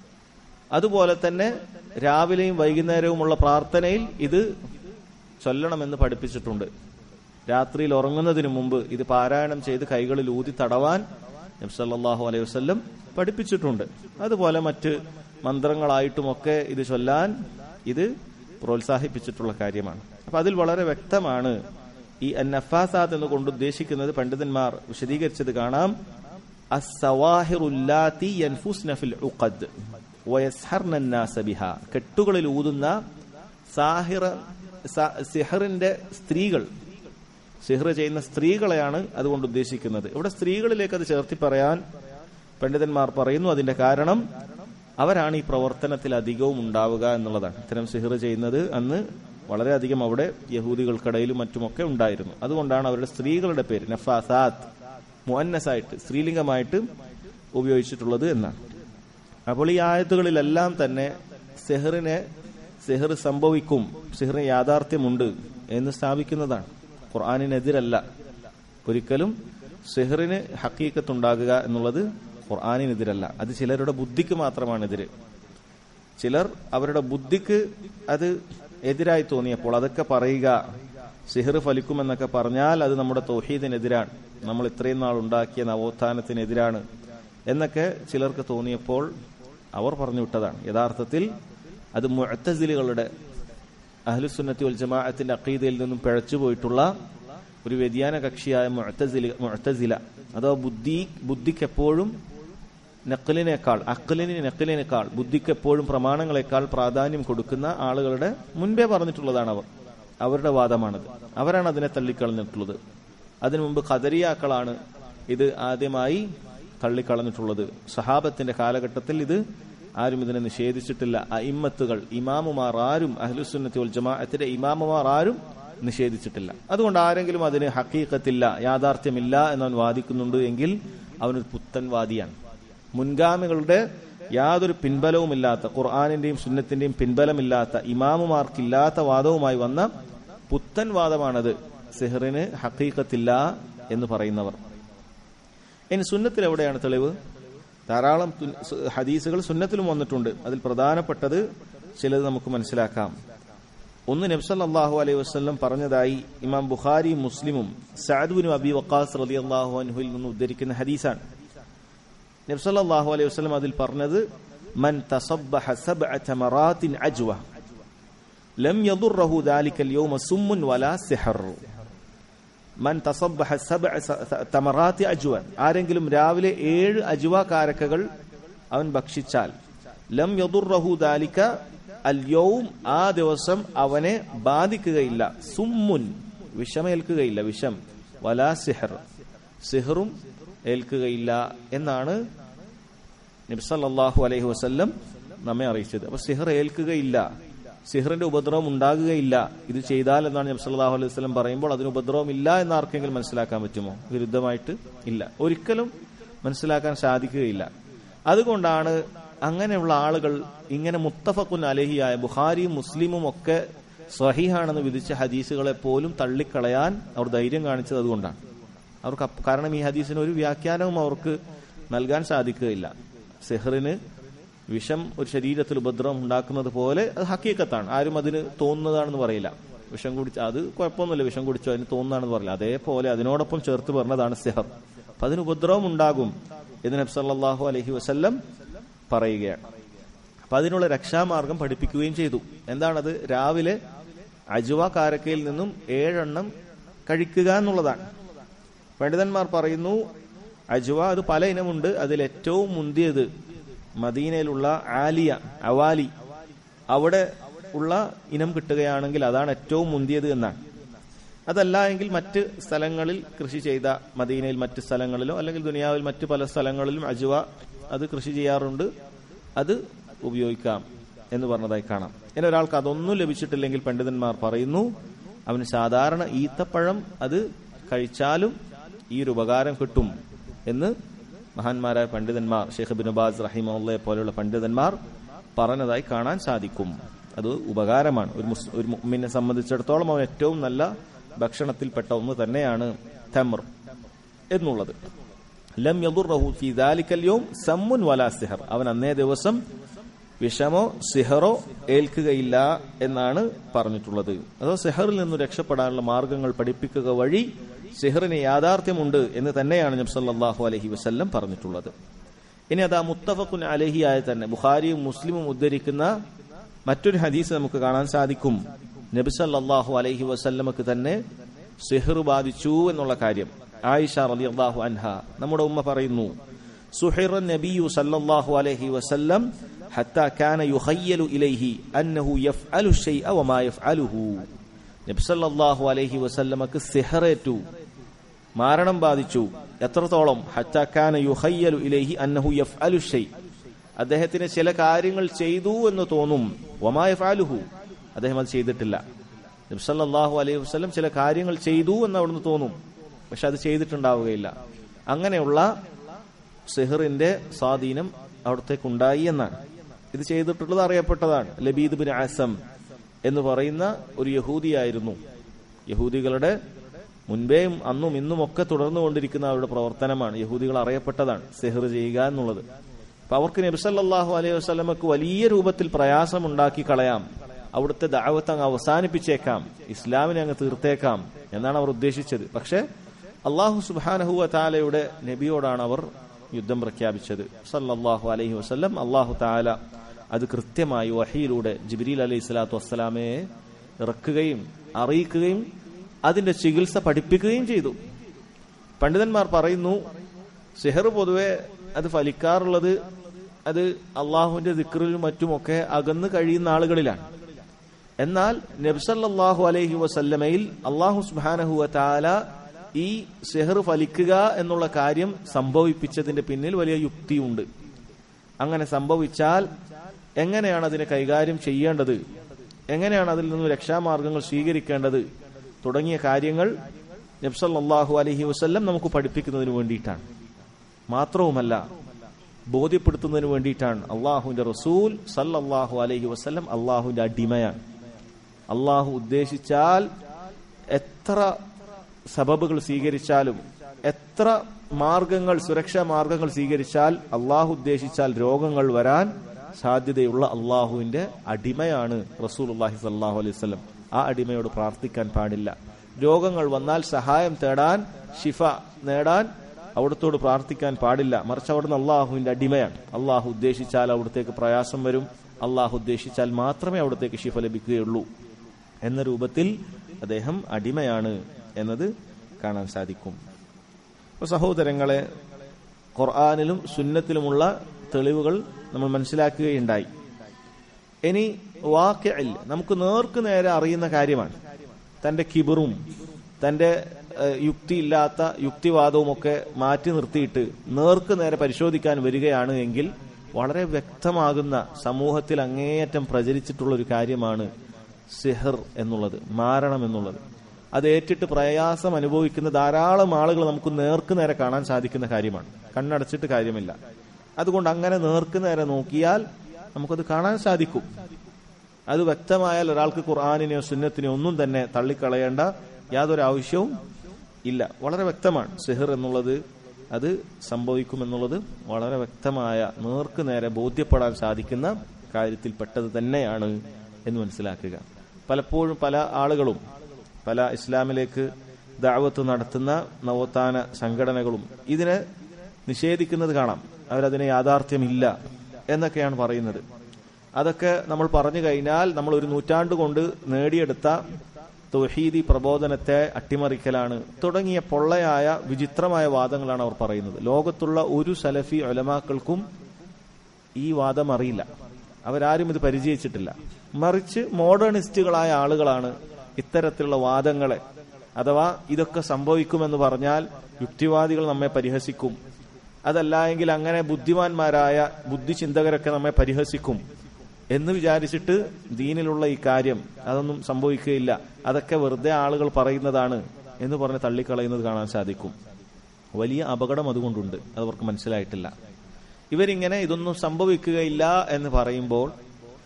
അതുപോലെ തന്നെ രാവിലെയും വൈകുന്നേരവുമുള്ള പ്രാർത്ഥനയിൽ ഇത് ചൊല്ലണമെന്ന് പഠിപ്പിച്ചിട്ടുണ്ട് രാത്രിയിൽ ഉറങ്ങുന്നതിന് മുമ്പ് ഇത് പാരായണം ചെയ്ത് കൈകളിൽ ഊതി തടവാൻ നബ്സല്ലാഹു അലൈഹി വസ്ല്ലം പഠിപ്പിച്ചിട്ടുണ്ട് അതുപോലെ മറ്റ് മന്ത്രങ്ങളായിട്ടുമൊക്കെ ഇത് ചൊല്ലാൻ ഇത് പ്രോത്സാഹിപ്പിച്ചിട്ടുള്ള കാര്യമാണ് അപ്പൊ അതിൽ വളരെ വ്യക്തമാണ് ഈ നഫാസാത്ത് എന്ന് കൊണ്ട് ഉദ്ദേശിക്കുന്നത് പണ്ഡിതന്മാർ വിശദീകരിച്ചത് കാണാം അസ്സവാഹിറുല്ലാത്തി യൻഫുസ്ന ഫിൽ ഉഖദ് വയസ്ഹർന الناس ബിഹ കെട്ടുകളിൽ ഊതുന്ന സാഹിറ സിഹറിന്റെ സ്ത്രീകൾ സിഹർ ചെയ്യുന്ന സ്ത്രീകളെയാണ് അതുകൊണ്ട് ഉദ്ദേശിക്കുന്നത് ഇവിടെ സ്ത്രീകളിലേക്ക് അത് ചേർത്തി പറയാൻ പണ്ഡിതന്മാർ പറയുന്നു അതിന്റെ കാരണം അവരാണ് ഈ പ്രവർത്തനത്തിൽ അധികവും ഉണ്ടാവുക എന്നുള്ളതാണ് ഇത്തരം സിഹർ ചെയ്യുന്നത് അന്ന് വളരെയധികം അവിടെ യഹൂദികൾക്കിടയിലും മറ്റുമൊക്കെ ഉണ്ടായിരുന്നു അതുകൊണ്ടാണ് അവരുടെ സ്ത്രീകളുടെ പേര് നഫാസാത്ത് മുഅന്നസായിട്ട് സ്ത്രീലിംഗമായിട്ട് ഉപയോഗിച്ചിട്ടുള്ളത് എന്നാണ് അപ്പോൾ ഈ ആയത്തുകളിലെല്ലാം തന്നെ സെഹറിനെ സെഹർ സംഭവിക്കും സെഹറിന് യാഥാർത്ഥ്യമുണ്ട് എന്ന് സ്ഥാപിക്കുന്നതാണ് ഖുർആാനിനെതിരല്ല ഒരിക്കലും സെഹറിന് ഹക്കീക്കത്തുണ്ടാകുക എന്നുള്ളത് ഖുർആാനിനെതിരല്ല അത് ചിലരുടെ ബുദ്ധിക്ക് മാത്രമാണ് എതിര് ചിലർ അവരുടെ ബുദ്ധിക്ക് അത് എതിരായി തോന്നിയപ്പോൾ അതൊക്കെ പറയുക സിഹർ ഫലിക്കുമെന്നൊക്കെ പറഞ്ഞാൽ അത് നമ്മുടെ തൗഹീദിനെതിരാണ് നമ്മൾ ഇത്രയും നാൾ ഉണ്ടാക്കിയ നവോത്ഥാനത്തിനെതിരാണ് എന്നൊക്കെ ചിലർക്ക് തോന്നിയപ്പോൾ അവർ പറഞ്ഞു വിട്ടതാണ് യഥാർത്ഥത്തിൽ അത് മുഴത്തസിലുകളുടെ അഹ്ലുസുന്നത്തി ഉൽ ജമാഅത്തിന്റെ അക്കീദയിൽ നിന്നും പിഴച്ചു പോയിട്ടുള്ള ഒരു വ്യതിയാന കക്ഷിയായ മുഴത്തസില മുഴത്തസില അഥവാ ബുദ്ധി ബുദ്ധിക്ക് എപ്പോഴും നക്കലിനേക്കാൾ അക്കലിന് നക്കലിനേക്കാൾ ബുദ്ധിക്ക് എപ്പോഴും പ്രമാണങ്ങളെക്കാൾ പ്രാധാന്യം കൊടുക്കുന്ന ആളുകളുടെ മുൻപേ പറഞ്ഞിട്ടുള്ളതാണ് അവർ അവരുടെ വാദമാണത് അവരാണ് അതിനെ തള്ളിക്കളഞ്ഞിട്ടുള്ളത് അതിനു മുമ്പ് ഖദരിയാക്കളാണ് ഇത് ആദ്യമായി തള്ളിക്കളഞ്ഞിട്ടുള്ളത് സഹാബത്തിന്റെ കാലഘട്ടത്തിൽ ഇത് ആരും ഇതിനെ നിഷേധിച്ചിട്ടില്ല അയിമ്മത്തുകൾ ഇമാമുമാർ ആരും അഹ്ലുസുന്നത്തി ഉൽ ജമാഅത്തിന്റെ ഇമാമുമാർ ആരും നിഷേധിച്ചിട്ടില്ല അതുകൊണ്ട് ആരെങ്കിലും അതിന് ഹക്കീക്കത്തില്ല യാഥാർത്ഥ്യമില്ല എന്നവൻ വാദിക്കുന്നുണ്ട് എങ്കിൽ അവനൊരു പുത്തൻ വാദിയാണ് മുൻഗാമികളുടെ യാതൊരു പിൻബലവുമില്ലാത്ത ഖുർആാനിന്റെയും സുന്നത്തിന്റെയും പിൻബലമില്ലാത്ത ഇമാമുമാർക്കില്ലാത്ത വാദവുമായി വന്ന പുത്തൻ വാദമാണത് സിഹറിന് ഹക്കീക്കത്തില്ല എന്ന് പറയുന്നവർ ഇനി സുന്നത്തിൽ എവിടെയാണ് തെളിവ് ധാരാളം ഹദീസുകൾ സുന്നത്തിലും വന്നിട്ടുണ്ട് അതിൽ പ്രധാനപ്പെട്ടത് ചിലത് നമുക്ക് മനസ്സിലാക്കാം ഒന്ന് നബ്സല്ലാഹു അലൈഹി വസ്ലം പറഞ്ഞതായി ഇമാം ബുഖാരി മുസ്ലിമും സാദുബിനു അബി വക്കാസ് റലി അള്ളാഹു അനുഹുൽ നിന്ന് ഉദ്ധരിക്കുന്ന ഹദീസാണ് നബ്സല്ലാഹു അലൈഹി വസ്ലം അതിൽ പറഞ്ഞത് മൻ തസബ്ബഹ സബ്അ തമറാത്തിൻ അജ്വ ലം യദുറഹു ذلك اليوم سم ولا سحر മൻ തസബ്ബഹ സബ്അ തമറാത്തി അജ്വ ആരെങ്കിലും രാവിലെ ഏഴ് അജ്വ കാരക്കകൾ അവൻ ഭക്ഷിച്ചാൽ ലം യദുറഹു ദാലിക അൽ യൗം ആ ദിവസം അവനെ ബാധിക്കുകയില്ല സുമ്മുൻ വിഷമേൽക്കുകയില്ല വിഷം വലാ സിഹർ സിഹറും ഏൽക്കുകയില്ല എന്നാണ് നബ്സല്ലാഹു അലൈഹി വസല്ലം നമ്മെ അറിയിച്ചത് അപ്പൊ സിഹർ ഏൽക്കുകയില്ല സിഹറിന്റെ ഉപദ്രവം ഉണ്ടാകുകയില്ല ഇത് ചെയ്താൽ എന്നാണ് നബ്സല്ലാഹു അലൈഹി വസ്ലം പറയുമ്പോൾ അതിന് ഉപദ്രവം ഇല്ല എന്ന് ആർക്കെങ്കിലും മനസ്സിലാക്കാൻ പറ്റുമോ വിരുദ്ധമായിട്ട് ഇല്ല ഒരിക്കലും മനസ്സിലാക്കാൻ സാധിക്കുകയില്ല അതുകൊണ്ടാണ് അങ്ങനെയുള്ള ആളുകൾ ഇങ്ങനെ മുത്തഫക്കുൻ അലഹിയായ ബുഖാരിയും മുസ്ലിമും ഒക്കെ സ്വഹീഹാണെന്ന് വിധിച്ച ഹദീസുകളെ പോലും തള്ളിക്കളയാൻ അവർ ധൈര്യം കാണിച്ചത് അതുകൊണ്ടാണ് അവർക്ക് കാരണം ഈ ഹദീസിന് ഒരു വ്യാഖ്യാനവും അവർക്ക് നൽകാൻ സാധിക്കുകയില്ല സെഹറിന് വിഷം ഒരു ശരീരത്തിൽ ഉപദ്രവം ഉണ്ടാക്കുന്നത് പോലെ അത് ഹക്കീക്കത്താണ് ആരും അതിന് തോന്നുന്നതാണെന്ന് പറയില്ല വിഷം കുടിച്ച അത് കുഴപ്പമൊന്നുമില്ല വിഷം കുടിച്ചോ അതിന് തോന്നുന്നതാണെന്ന് പറയില്ല അതേപോലെ അതിനോടൊപ്പം ചേർത്ത് പറഞ്ഞതാണ് സെഹർ അപ്പൊ അതിന് ഉപദ്രവം ഉണ്ടാകും എന്ന് നബ്സല്ലാഹു അലഹി വസ്ല്ലം പറയുകയാണ് അപ്പൊ അതിനുള്ള രക്ഷാമാർഗം പഠിപ്പിക്കുകയും ചെയ്തു എന്താണത് രാവിലെ അജുവ കാരക്കയിൽ നിന്നും ഏഴെണ്ണം കഴിക്കുക എന്നുള്ളതാണ് പണ്ഡിതന്മാർ പറയുന്നു അജുവ അത് പല ഇനമുണ്ട് അതിൽ ഏറ്റവും മുന്തിയത് മദീനയിലുള്ള ആലിയ അവാലി അവിടെ ഉള്ള ഇനം കിട്ടുകയാണെങ്കിൽ അതാണ് ഏറ്റവും മുന്തിയത് എന്നാണ് അതല്ല എങ്കിൽ മറ്റ് സ്ഥലങ്ങളിൽ കൃഷി ചെയ്ത മദീനയിൽ മറ്റ് സ്ഥലങ്ങളിലോ അല്ലെങ്കിൽ ദുനിയാവിൽ മറ്റ് പല സ്ഥലങ്ങളിലും അജുവ അത് കൃഷി ചെയ്യാറുണ്ട് അത് ഉപയോഗിക്കാം എന്ന് പറഞ്ഞതായി കാണാം ഇനി ഒരാൾക്ക് അതൊന്നും ലഭിച്ചിട്ടില്ലെങ്കിൽ പണ്ഡിതന്മാർ പറയുന്നു അവന് സാധാരണ ഈത്തപ്പഴം അത് കഴിച്ചാലും ഈ ഒരു ഉപകാരം കിട്ടും എന്ന് മഹാന്മാരായ പണ്ഡിതന്മാർ ഷെയ്ഖ് ബിനുബാസ് റഹിമുള്ളയെ പോലെയുള്ള പണ്ഡിതന്മാർ പറഞ്ഞതായി കാണാൻ സാധിക്കും അത് ഉപകാരമാണ് ഒരു മുസ് ഒരു മുഅ്മിനെ സംബന്ധിച്ചിടത്തോളം അവൻ ഏറ്റവും നല്ല ഭക്ഷണത്തിൽപ്പെട്ട ഒന്ന് തന്നെയാണ് തമർ എന്നുള്ളത് ലം യദുറഹു ഫി ദാലിക്കൽ യൗം സമ്മുൻ വലാ സിഹർ അവൻ അന്നേ ദിവസം വിഷമോ സിഹറോ ഏൽക്കുകയില്ല എന്നാണ് പറഞ്ഞിട്ടുള്ളത് അതോ സിഹറിൽ നിന്ന് രക്ഷപ്പെടാനുള്ള മാർഗങ്ങൾ പഠിപ്പിക്കുക വഴി സിഹറിന് യാഥാർത്ഥ്യമുണ്ട് എന്ന് തന്നെയാണ് നബി സല്ലല്ലാഹു അലൈഹി വസല്ലം പറഞ്ഞിട്ടുള്ളത് ഇനി അതാ മുത്തഫഖുൻ അലഹി ആയ തന്നെ ബുഖാരിയും മുസ്ലിമും ഉദ്ധരിക്കുന്ന മറ്റൊരു ഹദീസ് നമുക്ക് കാണാൻ സാധിക്കും നബി സല്ലല്ലാഹു അലൈഹി വസല്ലമക്ക് തന്നെ സിഹർ ബാധിച്ചു എന്നുള്ള കാര്യം ആയിഷ റളിയല്ലാഹു അൻഹ നമ്മുടെ ഉമ്മ പറയുന്നു സുഹിറ നബിയു സല്ലല്ലാഹു അലൈഹി വസല്ലം حتى كان يخيل إليه أنه يفعل الشيء وما يفعله നബി സല്ലല്ലാഹു അലൈഹി വസല്ലമക്ക് സിഹറേറ്റു മാരണം ബാധിച്ചു എത്രത്തോളം ഹറ്റാക്കാന യുഹയ്യലു ഇലൈഹി അന്നഹു യഫ്അലു ഷൈ അദ്ദേഹത്തിന് ചില കാര്യങ്ങൾ ചെയ്തു എന്ന് തോന്നും വമാ യഫ്അലുഹു അദ്ദേഹം അത് ചെയ്തിട്ടില്ല നബി സല്ലല്ലാഹു അലൈഹി വസല്ലം ചില കാര്യങ്ങൾ ചെയ്തു എന്ന് അവിടുന്ന് തോന്നും പക്ഷെ അത് ചെയ്തിട്ടുണ്ടാവുകയില്ല അങ്ങനെയുള്ള സിഹറിന്റെ സ്വാധീനം അവിടത്തേക്കുണ്ടായി എന്നാണ് ഇത് ചെയ്തിട്ടുള്ളത് അറിയപ്പെട്ടതാണ് ലബീദ് ബിൻ ആസം എന്ന് പറയുന്ന ഒരു യഹൂദിയായിരുന്നു യഹൂദികളുടെ മുൻപേയും അന്നും ഇന്നും ഒക്കെ തുടർന്നുകൊണ്ടിരിക്കുന്ന അവരുടെ പ്രവർത്തനമാണ് യഹൂദികൾ അറിയപ്പെട്ടതാണ് സെഹർ ചെയ്യുക എന്നുള്ളത് അപ്പൊ അവർക്ക് നബിസല്ലാഹു അലൈഹി വസ്ലമക്ക് വലിയ രൂപത്തിൽ പ്രയാസമുണ്ടാക്കി കളയാം അവിടുത്തെ ദാവത്ത് അങ്ങ് അവസാനിപ്പിച്ചേക്കാം ഇസ്ലാമിനെ അങ്ങ് തീർത്തേക്കാം എന്നാണ് അവർ ഉദ്ദേശിച്ചത് പക്ഷെ അള്ളാഹു സുബാനഹുവ താലയുടെ നബിയോടാണ് അവർ യുദ്ധം പ്രഖ്യാപിച്ചത് സല്ലല്ലാഹു അലൈഹി വസല്ലം അള്ളാഹു താല അത് കൃത്യമായി വഹിയിലൂടെ ജിബ്രീൽ അലൈഹി സ്വലാത്തു വസ്സലാമയെ ഇറക്കുകയും അറിയിക്കുകയും അതിന്റെ ചികിത്സ പഠിപ്പിക്കുകയും ചെയ്തു പണ്ഡിതന്മാർ പറയുന്നു സിഹർ പൊതുവെ അത് ഫലിക്കാറുള്ളത് അത് അള്ളാഹുവിന്റെ ദിക്റിലും മറ്റുമൊക്കെ അകന്ന് കഴിയുന്ന ആളുകളിലാണ് എന്നാൽ നബ്സല്ലാഹു അലൈഹി വസല്ലമയിൽ അള്ളാഹു സുബാനഹുവ താല ഈ സെഹർ ഫലിക്കുക എന്നുള്ള കാര്യം സംഭവിപ്പിച്ചതിന്റെ പിന്നിൽ വലിയ യുക്തിയുണ്ട് അങ്ങനെ സംഭവിച്ചാൽ എങ്ങനെയാണ് അതിനെ കൈകാര്യം ചെയ്യേണ്ടത് എങ്ങനെയാണ് അതിൽ നിന്ന് രക്ഷാമാർഗങ്ങൾ സ്വീകരിക്കേണ്ടത് തുടങ്ങിയ കാര്യങ്ങൾ നബ്സല്ലാഹു അലഹി വസ്ല്ലം നമുക്ക് പഠിപ്പിക്കുന്നതിന് വേണ്ടിയിട്ടാണ് മാത്രവുമല്ല ബോധ്യപ്പെടുത്തുന്നതിന് വേണ്ടിയിട്ടാണ് അള്ളാഹുവിന്റെ റസൂൽ സല്ലല്ലാഹു അലൈഹി വസ്ല്ലം അള്ളാഹുവിന്റെ അടിമയാണ് അള്ളാഹു ഉദ്ദേശിച്ചാൽ എത്ര സബബുകൾ സ്വീകരിച്ചാലും എത്ര മാർഗങ്ങൾ സുരക്ഷാ മാർഗങ്ങൾ സ്വീകരിച്ചാൽ അള്ളാഹു ഉദ്ദേശിച്ചാൽ രോഗങ്ങൾ വരാൻ സാധ്യതയുള്ള അള്ളാഹുവിന്റെ അടിമയാണ് റസൂൽ അള്ളാഹി സല്ലാഹു അലൈഹി സ്വലം ആ അടിമയോട് പ്രാർത്ഥിക്കാൻ പാടില്ല രോഗങ്ങൾ വന്നാൽ സഹായം തേടാൻ ഷിഫ നേടാൻ അവിടത്തോട് പ്രാർത്ഥിക്കാൻ പാടില്ല മറിച്ച് അവിടുന്ന് അള്ളാഹുവിന്റെ അടിമയാണ് അള്ളാഹു ഉദ്ദേശിച്ചാൽ അവിടത്തേക്ക് പ്രയാസം വരും അള്ളാഹു ഉദ്ദേശിച്ചാൽ മാത്രമേ അവിടത്തേക്ക് ഷിഫ ലഭിക്കുകയുള്ളൂ എന്ന രൂപത്തിൽ അദ്ദേഹം അടിമയാണ് എന്നത് കാണാൻ സാധിക്കും അപ്പൊ സഹോദരങ്ങളെ ഖുർആാനിലും സുന്നത്തിലുമുള്ള തെളിവുകൾ നമ്മൾ മനസ്സിലാക്കുകയുണ്ടായി ഇനി വാക്യയിൽ നമുക്ക് നേർക്ക് നേരെ അറിയുന്ന കാര്യമാണ് തന്റെ കിബറും തന്റെ യുക്തിയില്ലാത്ത യുക്തിവാദവും ഒക്കെ മാറ്റി നിർത്തിയിട്ട് നേർക്ക് നേരെ പരിശോധിക്കാൻ വരികയാണ് എങ്കിൽ വളരെ വ്യക്തമാകുന്ന സമൂഹത്തിൽ അങ്ങേയറ്റം പ്രചരിച്ചിട്ടുള്ള ഒരു കാര്യമാണ് സിഹർ എന്നുള്ളത് മാരണം എന്നുള്ളത് അത് ഏറ്റിട്ട് പ്രയാസം അനുഭവിക്കുന്ന ധാരാളം ആളുകൾ നമുക്ക് നേർക്ക് നേരെ കാണാൻ സാധിക്കുന്ന കാര്യമാണ് കണ്ണടച്ചിട്ട് കാര്യമില്ല അതുകൊണ്ട് അങ്ങനെ നേർക്ക് നേരെ നോക്കിയാൽ നമുക്കത് കാണാൻ സാധിക്കും അത് വ്യക്തമായാൽ ഒരാൾക്ക് ഖുർആാനിനെയോ സുന്നത്തിനെയോ ഒന്നും തന്നെ തള്ളിക്കളയേണ്ട യാതൊരു ആവശ്യവും ഇല്ല വളരെ വ്യക്തമാണ് സിഹർ എന്നുള്ളത് അത് സംഭവിക്കുമെന്നുള്ളത് വളരെ വ്യക്തമായ നേർക്ക് നേരെ ബോധ്യപ്പെടാൻ സാധിക്കുന്ന കാര്യത്തിൽ പെട്ടത് തന്നെയാണ് എന്ന് മനസ്സിലാക്കുക പലപ്പോഴും പല ആളുകളും പല ഇസ്ലാമിലേക്ക് ദാവത്ത് നടത്തുന്ന നവോത്ഥാന സംഘടനകളും ഇതിനെ നിഷേധിക്കുന്നത് കാണാം അവരതിനെ യാഥാർത്ഥ്യമില്ല എന്നൊക്കെയാണ് പറയുന്നത് അതൊക്കെ നമ്മൾ പറഞ്ഞു കഴിഞ്ഞാൽ നമ്മൾ ഒരു നൂറ്റാണ്ട് കൊണ്ട് നേടിയെടുത്ത തൊഹീദി പ്രബോധനത്തെ അട്ടിമറിക്കലാണ് തുടങ്ങിയ പൊള്ളയായ വിചിത്രമായ വാദങ്ങളാണ് അവർ പറയുന്നത് ലോകത്തുള്ള ഒരു സലഫി ഒലമാക്കൾക്കും ഈ വാദം അറിയില്ല അവരാരും ഇത് പരിചയിച്ചിട്ടില്ല മറിച്ച് മോഡേണിസ്റ്റുകളായ ആളുകളാണ് ഇത്തരത്തിലുള്ള വാദങ്ങളെ അഥവാ ഇതൊക്കെ സംഭവിക്കുമെന്ന് പറഞ്ഞാൽ യുക്തിവാദികൾ നമ്മെ പരിഹസിക്കും അതല്ല എങ്കിൽ അങ്ങനെ ബുദ്ധിമാന്മാരായ ബുദ്ധിചിന്തകരൊക്കെ നമ്മെ പരിഹസിക്കും എന്ന് വിചാരിച്ചിട്ട് ദീനിലുള്ള ഈ കാര്യം അതൊന്നും സംഭവിക്കുകയില്ല അതൊക്കെ വെറുതെ ആളുകൾ പറയുന്നതാണ് എന്ന് പറഞ്ഞ് തള്ളിക്കളയുന്നത് കാണാൻ സാധിക്കും വലിയ അപകടം അതുകൊണ്ടുണ്ട് അതവർക്ക് മനസ്സിലായിട്ടില്ല ഇവരിങ്ങനെ ഇതൊന്നും സംഭവിക്കുകയില്ല എന്ന് പറയുമ്പോൾ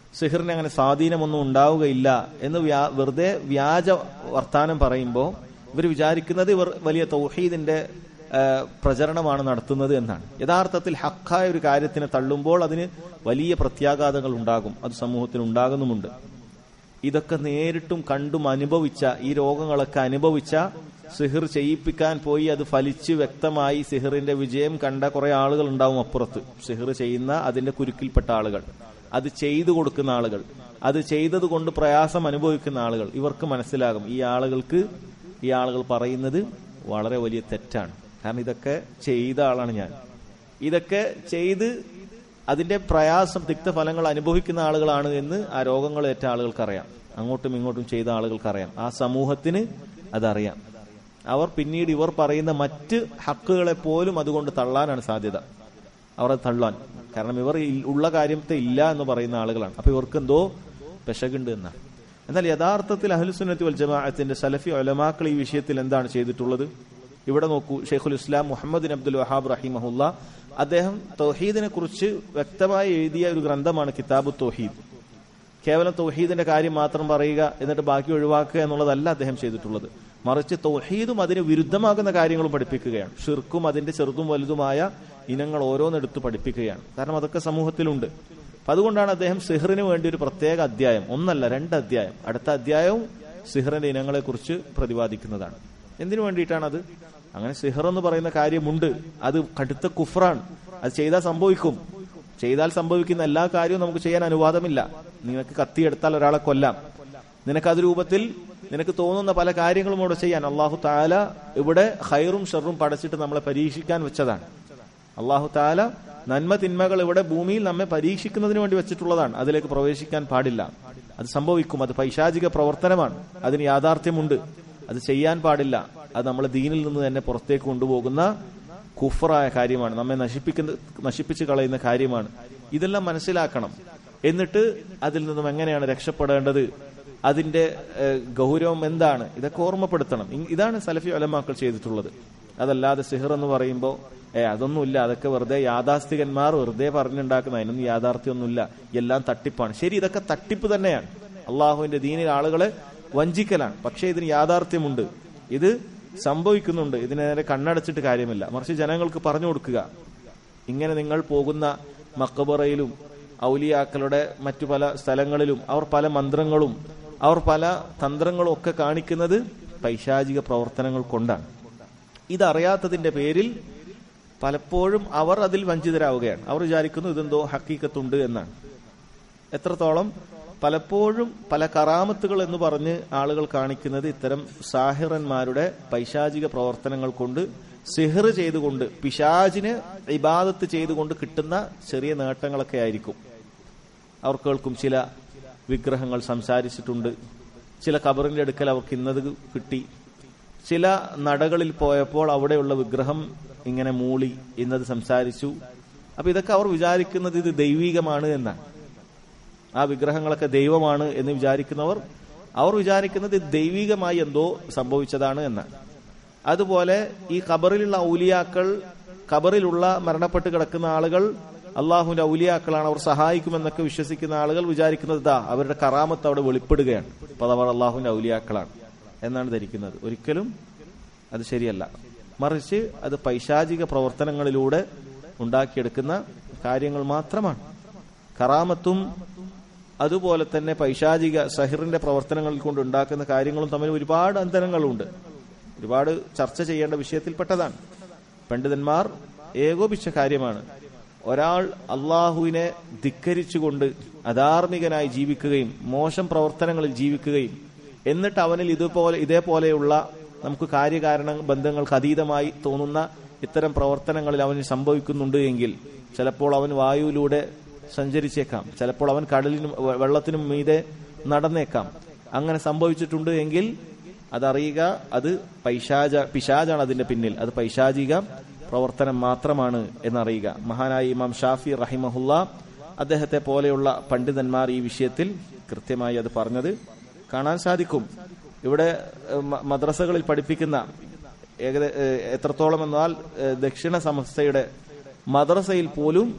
സിഹിറിന് അങ്ങനെ സ്വാധീനമൊന്നും ഉണ്ടാവുകയില്ല എന്ന് വ്യാ- വെറുതെ വ്യാജ വർത്താനം പറയുമ്പോൾ ഇവർ വിചാരിക്കുന്നത് ഇവർ വലിയ തൗഹീദിന്റെ ആ, പ്രചരണമാണ് നടത്തുന്നത് എന്നാണ് യഥാർത്ഥത്തിൽ ഹക്കായ ഒരു കാര്യത്തിനെ തള്ളുമ്പോൾ അതിന് വലിയ പ്രത്യാഘാതങ്ങൾ ഉണ്ടാകും അത് സമൂഹത്തിന് ഉണ്ടാകുന്നുമുണ്ട് ഇതൊക്കെ നേരിട്ടും കണ്ടും അനുഭവിച്ച ഈ രോഗങ്ങളൊക്കെ അനുഭവിച്ച സിഹിർ ചെയ്യിപ്പിക്കാൻ പോയി അത് ഫലിച്ച് വ്യക്തമായി സിഹിറിന്റെ വിജയം കണ്ട കുറെ ആളുകൾ ഉണ്ടാവും അപ്പുറത്ത് സിഹിർ ചെയ്യുന്ന അതിന്റെ കുരുക്കിൽപ്പെട്ട ആളുകൾ അത് ചെയ്തു കൊടുക്കുന്ന ആളുകൾ അത് ചെയ്തത് കൊണ്ട് പ്രയാസം അനുഭവിക്കുന്ന ആളുകൾ ഇവർക്ക് മനസ്സിലാകും ഈ ആളുകൾക്ക് ഈ ആളുകൾ പറയുന്നത് വളരെ വലിയ തെറ്റാണ് കാരണം ഇതൊക്കെ ചെയ്ത ആളാണ് ഞാൻ ഇതൊക്കെ ചെയ്ത് അതിന്റെ പ്രയാസം തിക്തഫലങ്ങൾ അനുഭവിക്കുന്ന ആളുകളാണ് എന്ന് ആ രോഗങ്ങളേറ്റ ആളുകൾക്കറിയാം അങ്ങോട്ടും ഇങ്ങോട്ടും ചെയ്ത ആളുകൾക്കറിയാം ആ സമൂഹത്തിന് അതറിയാം അവർ പിന്നീട് ഇവർ പറയുന്ന മറ്റ് ഹക്കുകളെ പോലും അതുകൊണ്ട് തള്ളാനാണ് സാധ്യത അവർ അത് തള്ളാൻ കാരണം ഇവർ ഇൽ- ഉള്ള കാര്യത്തെ ഇല്ല എന്ന് പറയുന്ന ആളുകളാണ് അപ്പൊ ഇവർക്ക് എന്തോ പെശകുണ്ട് എന്നാണ് എന്നാൽ യഥാർത്ഥത്തിൽ അഹ്ലുസുന്നത്തി വൽ ജമാഅത്തിന്റെ സലഫി ഒലമാക്കൾ ഈ വിഷയത്തിൽ എന്താണ് ചെയ്തിട്ടുള്ളത് ഇവിടെ നോക്കൂ ഷെയ്ഖുൽ ഇസ്ലാം മുഹമ്മദ് അബ്ദുൽ വഹാബ് റഹിമഹുല്ല അദ്ദേഹം തൗഹീദിനെ കുറിച്ച് വ്യക്തമായി എഴുതിയ ഒരു ഗ്രന്ഥമാണ് കിതാബു തൗഹീദ് കേവലം തൗഹീദിന്റെ കാര്യം മാത്രം പറയുക എന്നിട്ട് ബാക്കി ഒഴിവാക്കുക എന്നുള്ളതല്ല അദ്ദേഹം ചെയ്തിട്ടുള്ളത് മറിച്ച് തൗഹീദും അതിന് വിരുദ്ധമാകുന്ന കാര്യങ്ങളും പഠിപ്പിക്കുകയാണ് ഷിർക്കും അതിന്റെ ചെറുതും വലുതുമായ ഇനങ്ങൾ ഓരോന്നെടുത്ത് പഠിപ്പിക്കുകയാണ് കാരണം അതൊക്കെ സമൂഹത്തിലുണ്ട് അപ്പൊ അതുകൊണ്ടാണ് അദ്ദേഹം സിഹറിന് വേണ്ടി ഒരു പ്രത്യേക അധ്യായം ഒന്നല്ല രണ്ട് അധ്യായം അടുത്ത അധ്യായവും സിഹറിന്റെ ഇനങ്ങളെ കുറിച്ച് പ്രതിപാദിക്കുന്നതാണ് എന്തിനു വേണ്ടിയിട്ടാണ് അത് അങ്ങനെ സിഹർ എന്ന് പറയുന്ന കാര്യമുണ്ട് അത് കടുത്ത കുഫറാണ് അത് ചെയ്താൽ സംഭവിക്കും ചെയ്താൽ സംഭവിക്കുന്ന എല്ലാ കാര്യവും നമുക്ക് ചെയ്യാൻ അനുവാദമില്ല നിനക്ക് കത്തിയെടുത്താൽ ഒരാളെ കൊല്ലാം നിനക്ക് അത് രൂപത്തിൽ നിനക്ക് തോന്നുന്ന പല കാര്യങ്ങളും ഇവിടെ ചെയ്യാൻ അള്ളാഹു താല ഇവിടെ ഹൈറും ഷെറും പടച്ചിട്ട് നമ്മളെ പരീക്ഷിക്കാൻ വെച്ചതാണ് അള്ളാഹു താല നന്മ തിന്മകൾ ഇവിടെ ഭൂമിയിൽ നമ്മെ പരീക്ഷിക്കുന്നതിന് വേണ്ടി വെച്ചിട്ടുള്ളതാണ് അതിലേക്ക് പ്രവേശിക്കാൻ പാടില്ല അത് സംഭവിക്കും അത് പൈശാചിക പ്രവർത്തനമാണ് അതിന് യാഥാർത്ഥ്യമുണ്ട് അത് ചെയ്യാൻ പാടില്ല അത് നമ്മളെ ദീനിൽ നിന്ന് തന്നെ പുറത്തേക്ക് കൊണ്ടുപോകുന്ന കുഫറായ കാര്യമാണ് നമ്മെ നശിപ്പിക്കുന്ന നശിപ്പിച്ച് കളയുന്ന കാര്യമാണ് ഇതെല്ലാം മനസ്സിലാക്കണം എന്നിട്ട് അതിൽ നിന്നും എങ്ങനെയാണ് രക്ഷപ്പെടേണ്ടത് അതിന്റെ ഏഹ്, ഗൗരവം എന്താണ് ഇതൊക്കെ ഓർമ്മപ്പെടുത്തണം ഇ- ഇതാണ് സലഫി അലമാക്കൾ ചെയ്തിട്ടുള്ളത് അതല്ലാതെ സിഹർ എന്ന് പറയുമ്പോൾ ഏ അതൊന്നുമില്ല അതൊക്കെ വെറുതെ യാഥാസ്ഥികന്മാർ വെറുതെ പറഞ്ഞുണ്ടാക്കുന്ന അതിനൊന്നും യാഥാർത്ഥ്യമൊന്നുമില്ല എല്ലാം തട്ടിപ്പാണ് ശരി ഇതൊക്കെ തട്ടിപ്പ് തന്നെയാണ് അള്ളാഹുവിന്റെ ദീനിൽ ആളുകളെ വഞ്ചിക്കലാണ് പക്ഷേ ഇതിന് യാഥാർത്ഥ്യമുണ്ട് ഇത് സംഭവിക്കുന്നുണ്ട് ഇതിന് നേരെ കണ്ണടച്ചിട്ട് കാര്യമില്ല മറിച്ച് ജനങ്ങൾക്ക് പറഞ്ഞു കൊടുക്കുക ഇങ്ങനെ നിങ്ങൾ പോകുന്ന മക്കബറയിലും ഔലിയാക്കളുടെ മറ്റു പല സ്ഥലങ്ങളിലും അവർ പല മന്ത്രങ്ങളും അവർ പല തന്ത്രങ്ങളും ഒക്കെ കാണിക്കുന്നത് പൈശാചിക പ്രവർത്തനങ്ങൾ കൊണ്ടാണ് ഇതറിയാത്തതിന്റെ പേരിൽ പലപ്പോഴും അവർ അതിൽ വഞ്ചിതരാവുകയാണ് അവർ വിചാരിക്കുന്നു ഇതെന്തോ ഹക്കീക്കത്തുണ്ട് എന്നാണ് എത്രത്തോളം പലപ്പോഴും പല കറാമത്തുകൾ എന്ന് പറഞ്ഞ് ആളുകൾ കാണിക്കുന്നത് ഇത്തരം സാഹിറന്മാരുടെ പൈശാചിക പ്രവർത്തനങ്ങൾ കൊണ്ട് സിഹർ ചെയ്തുകൊണ്ട് പിശാചിന് ഇബാദത്ത് ചെയ്തുകൊണ്ട് കിട്ടുന്ന ചെറിയ നേട്ടങ്ങളൊക്കെ ആയിരിക്കും അവർ കേൾക്കും ചില വിഗ്രഹങ്ങൾ സംസാരിച്ചിട്ടുണ്ട് ചില കബറിന്റെ അടുക്കൽ അവർക്ക് ഇന്നത് കിട്ടി ചില നടകളിൽ പോയപ്പോൾ അവിടെയുള്ള വിഗ്രഹം ഇങ്ങനെ മൂളി ഇന്നത് സംസാരിച്ചു അപ്പൊ ഇതൊക്കെ അവർ വിചാരിക്കുന്നത് ഇത് ദൈവികമാണ് എന്നാണ് ആ വിഗ്രഹങ്ങളൊക്കെ ദൈവമാണ് എന്ന് വിചാരിക്കുന്നവർ അവർ വിചാരിക്കുന്നത് ഇത് ദൈവികമായി എന്തോ സംഭവിച്ചതാണ് എന്നാണ് അതുപോലെ ഈ ഖബറിലുള്ള ഔലിയാക്കൾ ഖബറിലുള്ള മരണപ്പെട്ട് കിടക്കുന്ന ആളുകൾ അള്ളാഹുവിന്റെ ഔലിയാക്കളാണ് അവർ സഹായിക്കുമെന്നൊക്കെ വിശ്വസിക്കുന്ന ആളുകൾ വിചാരിക്കുന്നത് ഇതാ അവരുടെ കറാമത്ത് അവിടെ വെളിപ്പെടുകയാണ് അപ്പൊ അവർ അള്ളാഹുവിന്റെ ഔലിയാക്കളാണ് എന്നാണ് ധരിക്കുന്നത് ഒരിക്കലും അത് ശരിയല്ല മറിച്ച് അത് പൈശാചിക പ്രവർത്തനങ്ങളിലൂടെ ഉണ്ടാക്കിയെടുക്കുന്ന കാര്യങ്ങൾ മാത്രമാണ് കറാമത്തും അതുപോലെ തന്നെ പൈശാചിക സഹിറിന്റെ പ്രവർത്തനങ്ങളിൽ കൊണ്ട് ഉണ്ടാക്കുന്ന കാര്യങ്ങളും തമ്മിൽ ഒരുപാട് അന്തരങ്ങളുണ്ട് ഒരുപാട് ചർച്ച ചെയ്യേണ്ട വിഷയത്തിൽപ്പെട്ടതാണ് പണ്ഡിതന്മാർ ഏകോപിച്ച കാര്യമാണ് ഒരാൾ അള്ളാഹുവിനെ ധിക്കരിച്ചുകൊണ്ട് അധാർമികനായി ജീവിക്കുകയും മോശം പ്രവർത്തനങ്ങളിൽ ജീവിക്കുകയും എന്നിട്ട് അവനിൽ ഇതുപോലെ ഇതേപോലെയുള്ള നമുക്ക് കാര്യകാരണ ബന്ധങ്ങൾക്ക് അതീതമായി തോന്നുന്ന ഇത്തരം പ്രവർത്തനങ്ങളിൽ അവന് സംഭവിക്കുന്നുണ്ട് എങ്കിൽ ചിലപ്പോൾ അവൻ വായുവിലൂടെ സഞ്ചരിച്ചേക്കാം ചിലപ്പോൾ അവൻ കടലിനും വെ- വെള്ളത്തിനും മീതെ നടന്നേക്കാം അങ്ങനെ സംഭവിച്ചിട്ടുണ്ട് എങ്കിൽ അതറിയുക അത് പൈശാച പിശാചാണ് അതിന്റെ പിന്നിൽ അത് പൈശാചിക പ്രവർത്തനം മാത്രമാണ് എന്നറിയുക മഹാനായ ഇമാം ഷാഫി റഹിമഹുല്ല അദ്ദേഹത്തെ പോലെയുള്ള പണ്ഡിതന്മാർ ഈ വിഷയത്തിൽ കൃത്യമായി അത് പറഞ്ഞത് കാണാൻ സാധിക്കും ഇവിടെ ഏഹ്, മ- മദ്രസകളിൽ പഠിപ്പിക്കുന്ന ഏകദേ ഏഹ്, എത്രത്തോളം എന്നാൽ ഏഹ്, ദക്ഷിണ സമസ്തയുടെ മദ്രസയിൽ പോലും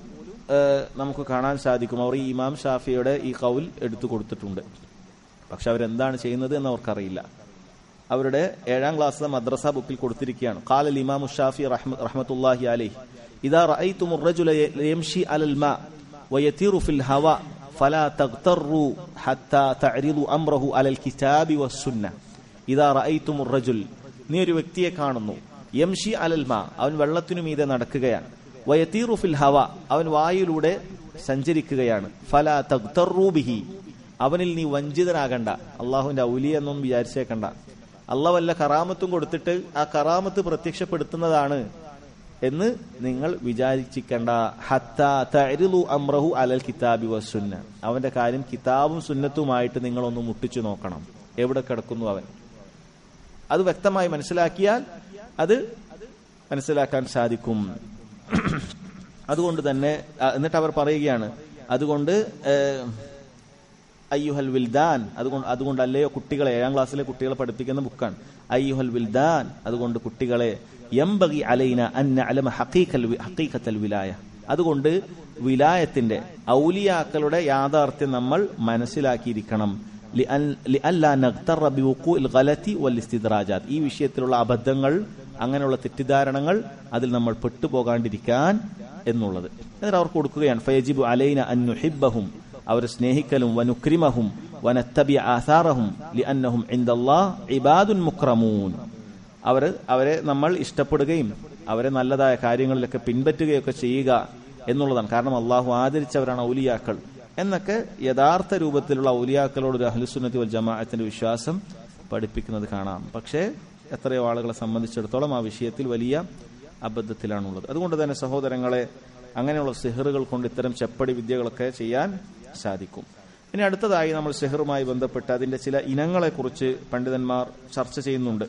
ഏഹ്, നമുക്ക് കാണാൻ സാധിക്കും അവർ ഈ ഇമാം ഷാഫിയുടെ ഈ കൗൽ എടുത്തു കൊടുത്തിട്ടുണ്ട് പക്ഷെ അവരെന്താണ് ചെയ്യുന്നത് എന്ന് അവർക്കറിയില്ല അവരുടെ ഏഴാം ക്ലാസ്സിലെ മദ്രസ ബുക്കിൽ കൊടുത്തിരിക്കുകയാണ് ഖാലൽ ഇമാം ഷാഫി റഹ്മ- റഹ്മത്തുള്ളാഹി അലൈഹി ഇദാ റഅയ്തും الرجل يمشي على الماء ويطير في الهواء فلا تغتروا حتى تعرضوا امره على الكتاب والسنه ഇതാ റഅയ്തും الرجل നീ ഒരു വ്യക്തിയെ കാണുന്നു യംഷി അലൽ മാ അവൻ വെള്ളത്തിനു മീതെ നടക്കുകയാണ് വയതീറു ഫിൽ ഹവ അവൻ വായുവിലൂടെ സഞ്ചരിക്കുകയാണ് ഫല തഗ്തറൂ ബിഹി അവനിൽ നീ വഞ്ചിതനാകണ്ട അള്ളാഹുവിന്റെ ഔലി എന്നൊന്നും വിചാരിച്ചേക്കണ്ട അള്ളാഹ് വല്ല കറാമത്തും കൊടുത്തിട്ട് ആ കറാമത്ത് പ്രത്യക്ഷപ്പെടുത്തുന്നതാണ് എന്ന് നിങ്ങൾ വിചാരിച്ചിക്കണ്ട ഹത്താ തഅരിളു അംറഹു അലൽ കിതാബി വസുന്ന അവന്റെ കാര്യം കിതാബും സുന്നത്തുമായിട്ട് നിങ്ങളൊന്ന് മുട്ടിച്ചു നോക്കണം എവിടെ കിടക്കുന്നു അവൻ അത് വ്യക്തമായി മനസ്സിലാക്കിയാൽ അത് മനസ്സിലാക്കാൻ സാധിക്കും അതുകൊണ്ട് തന്നെ ആ, എന്നിട്ട് അവർ പറയുകയാണ് അതുകൊണ്ട് ഏഹ്, അയ്യുഹൽ വിൽദാൻ അതുകൊണ്ട് അതുകൊണ്ട് അല്ലയോ കുട്ടികളെ ഏഴാം ക്ലാസ്സിലെ കുട്ടികളെ പഠിപ്പിക്കുന്ന ബുക്കാണ് അയ്യുഹൽ വിൽദാൻ അതുകൊണ്ട് കുട്ടികളെ യംബഗി അലൈന അന്ന അലമ ഹഖീഖൽ വി- ഹഖീഖത്തൽ വിലായ അതുകൊണ്ട് വിലായത്തിന്റെ ഔലിയാക്കളുടെ യാഥാർത്ഥ്യം നമ്മൾ മനസ്സിലാക്കിയിരിക്കണം ലിഅൻ- ലിഅല്ലാ നഗ്തറ ബിവുഖൂഇൽ ഗലതി വൽ ഇസ്തിദ്റാജാത്ത് ഈ വിഷയത്തിലുള്ള അബദ്ധങ്ങൾ അങ്ങനെയുള്ള തെറ്റിദ്ധാരണകൾ അതിൽ നമ്മൾ പെട്ടുപോകാണ്ടിരിക്കാൻ എന്നുള്ളത് എന്നിട്ട് അവർ കൊടുക്കുകയാണ് ഫയജിബു അലൈന അൻ നുഹിബ്ബഹും അവരെ സ്നേഹിക്കലും വനുക്രിമഹും വനത്തബി ആസാറഹും ലിഅന്നഹും ഇൻദല്ലാഹ് ഇബാദുൻ മുക്രമൂൻ അവർ അവരെ നമ്മൾ ഇഷ്ടപ്പെടുകയും അവരെ നല്ലതായ കാര്യങ്ങളിലൊക്കെ പിൻപറ്റുകയൊക്കെ ചെയ്യുക എന്നുള്ളതാണ് കാരണം അള്ളാഹു ആദരിച്ചവരാണ് ഔലിയാക്കൾ എന്നൊക്കെ യഥാർത്ഥ രൂപത്തിലുള്ള ഔലിയാക്കളോട് ഒരു അഹ്ലുസുന്നത്തി വൽ ജമാഅത്തിന്റെ വിശ്വാസം പഠിപ്പിക്കുന്നത് കാണാം പക്ഷേ എത്രയോ ആളുകളെ സംബന്ധിച്ചിടത്തോളം ആ വിഷയത്തിൽ വലിയ അബദ്ധത്തിലാണുള്ളത് അതുകൊണ്ട് തന്നെ സഹോദരങ്ങളെ അങ്ങനെയുള്ള സിഹറുകൾ കൊണ്ട് ഇത്തരം ചെപ്പടി വിദ്യകളൊക്കെ ചെയ്യാൻ സാധിക്കും ഇനി അടുത്തതായി നമ്മൾ സിഹറുമായി ബന്ധപ്പെട്ട് അതിന്റെ ചില ഇനങ്ങളെക്കുറിച്ച് പണ്ഡിതന്മാർ ചർച്ച ചെയ്യുന്നുണ്ട്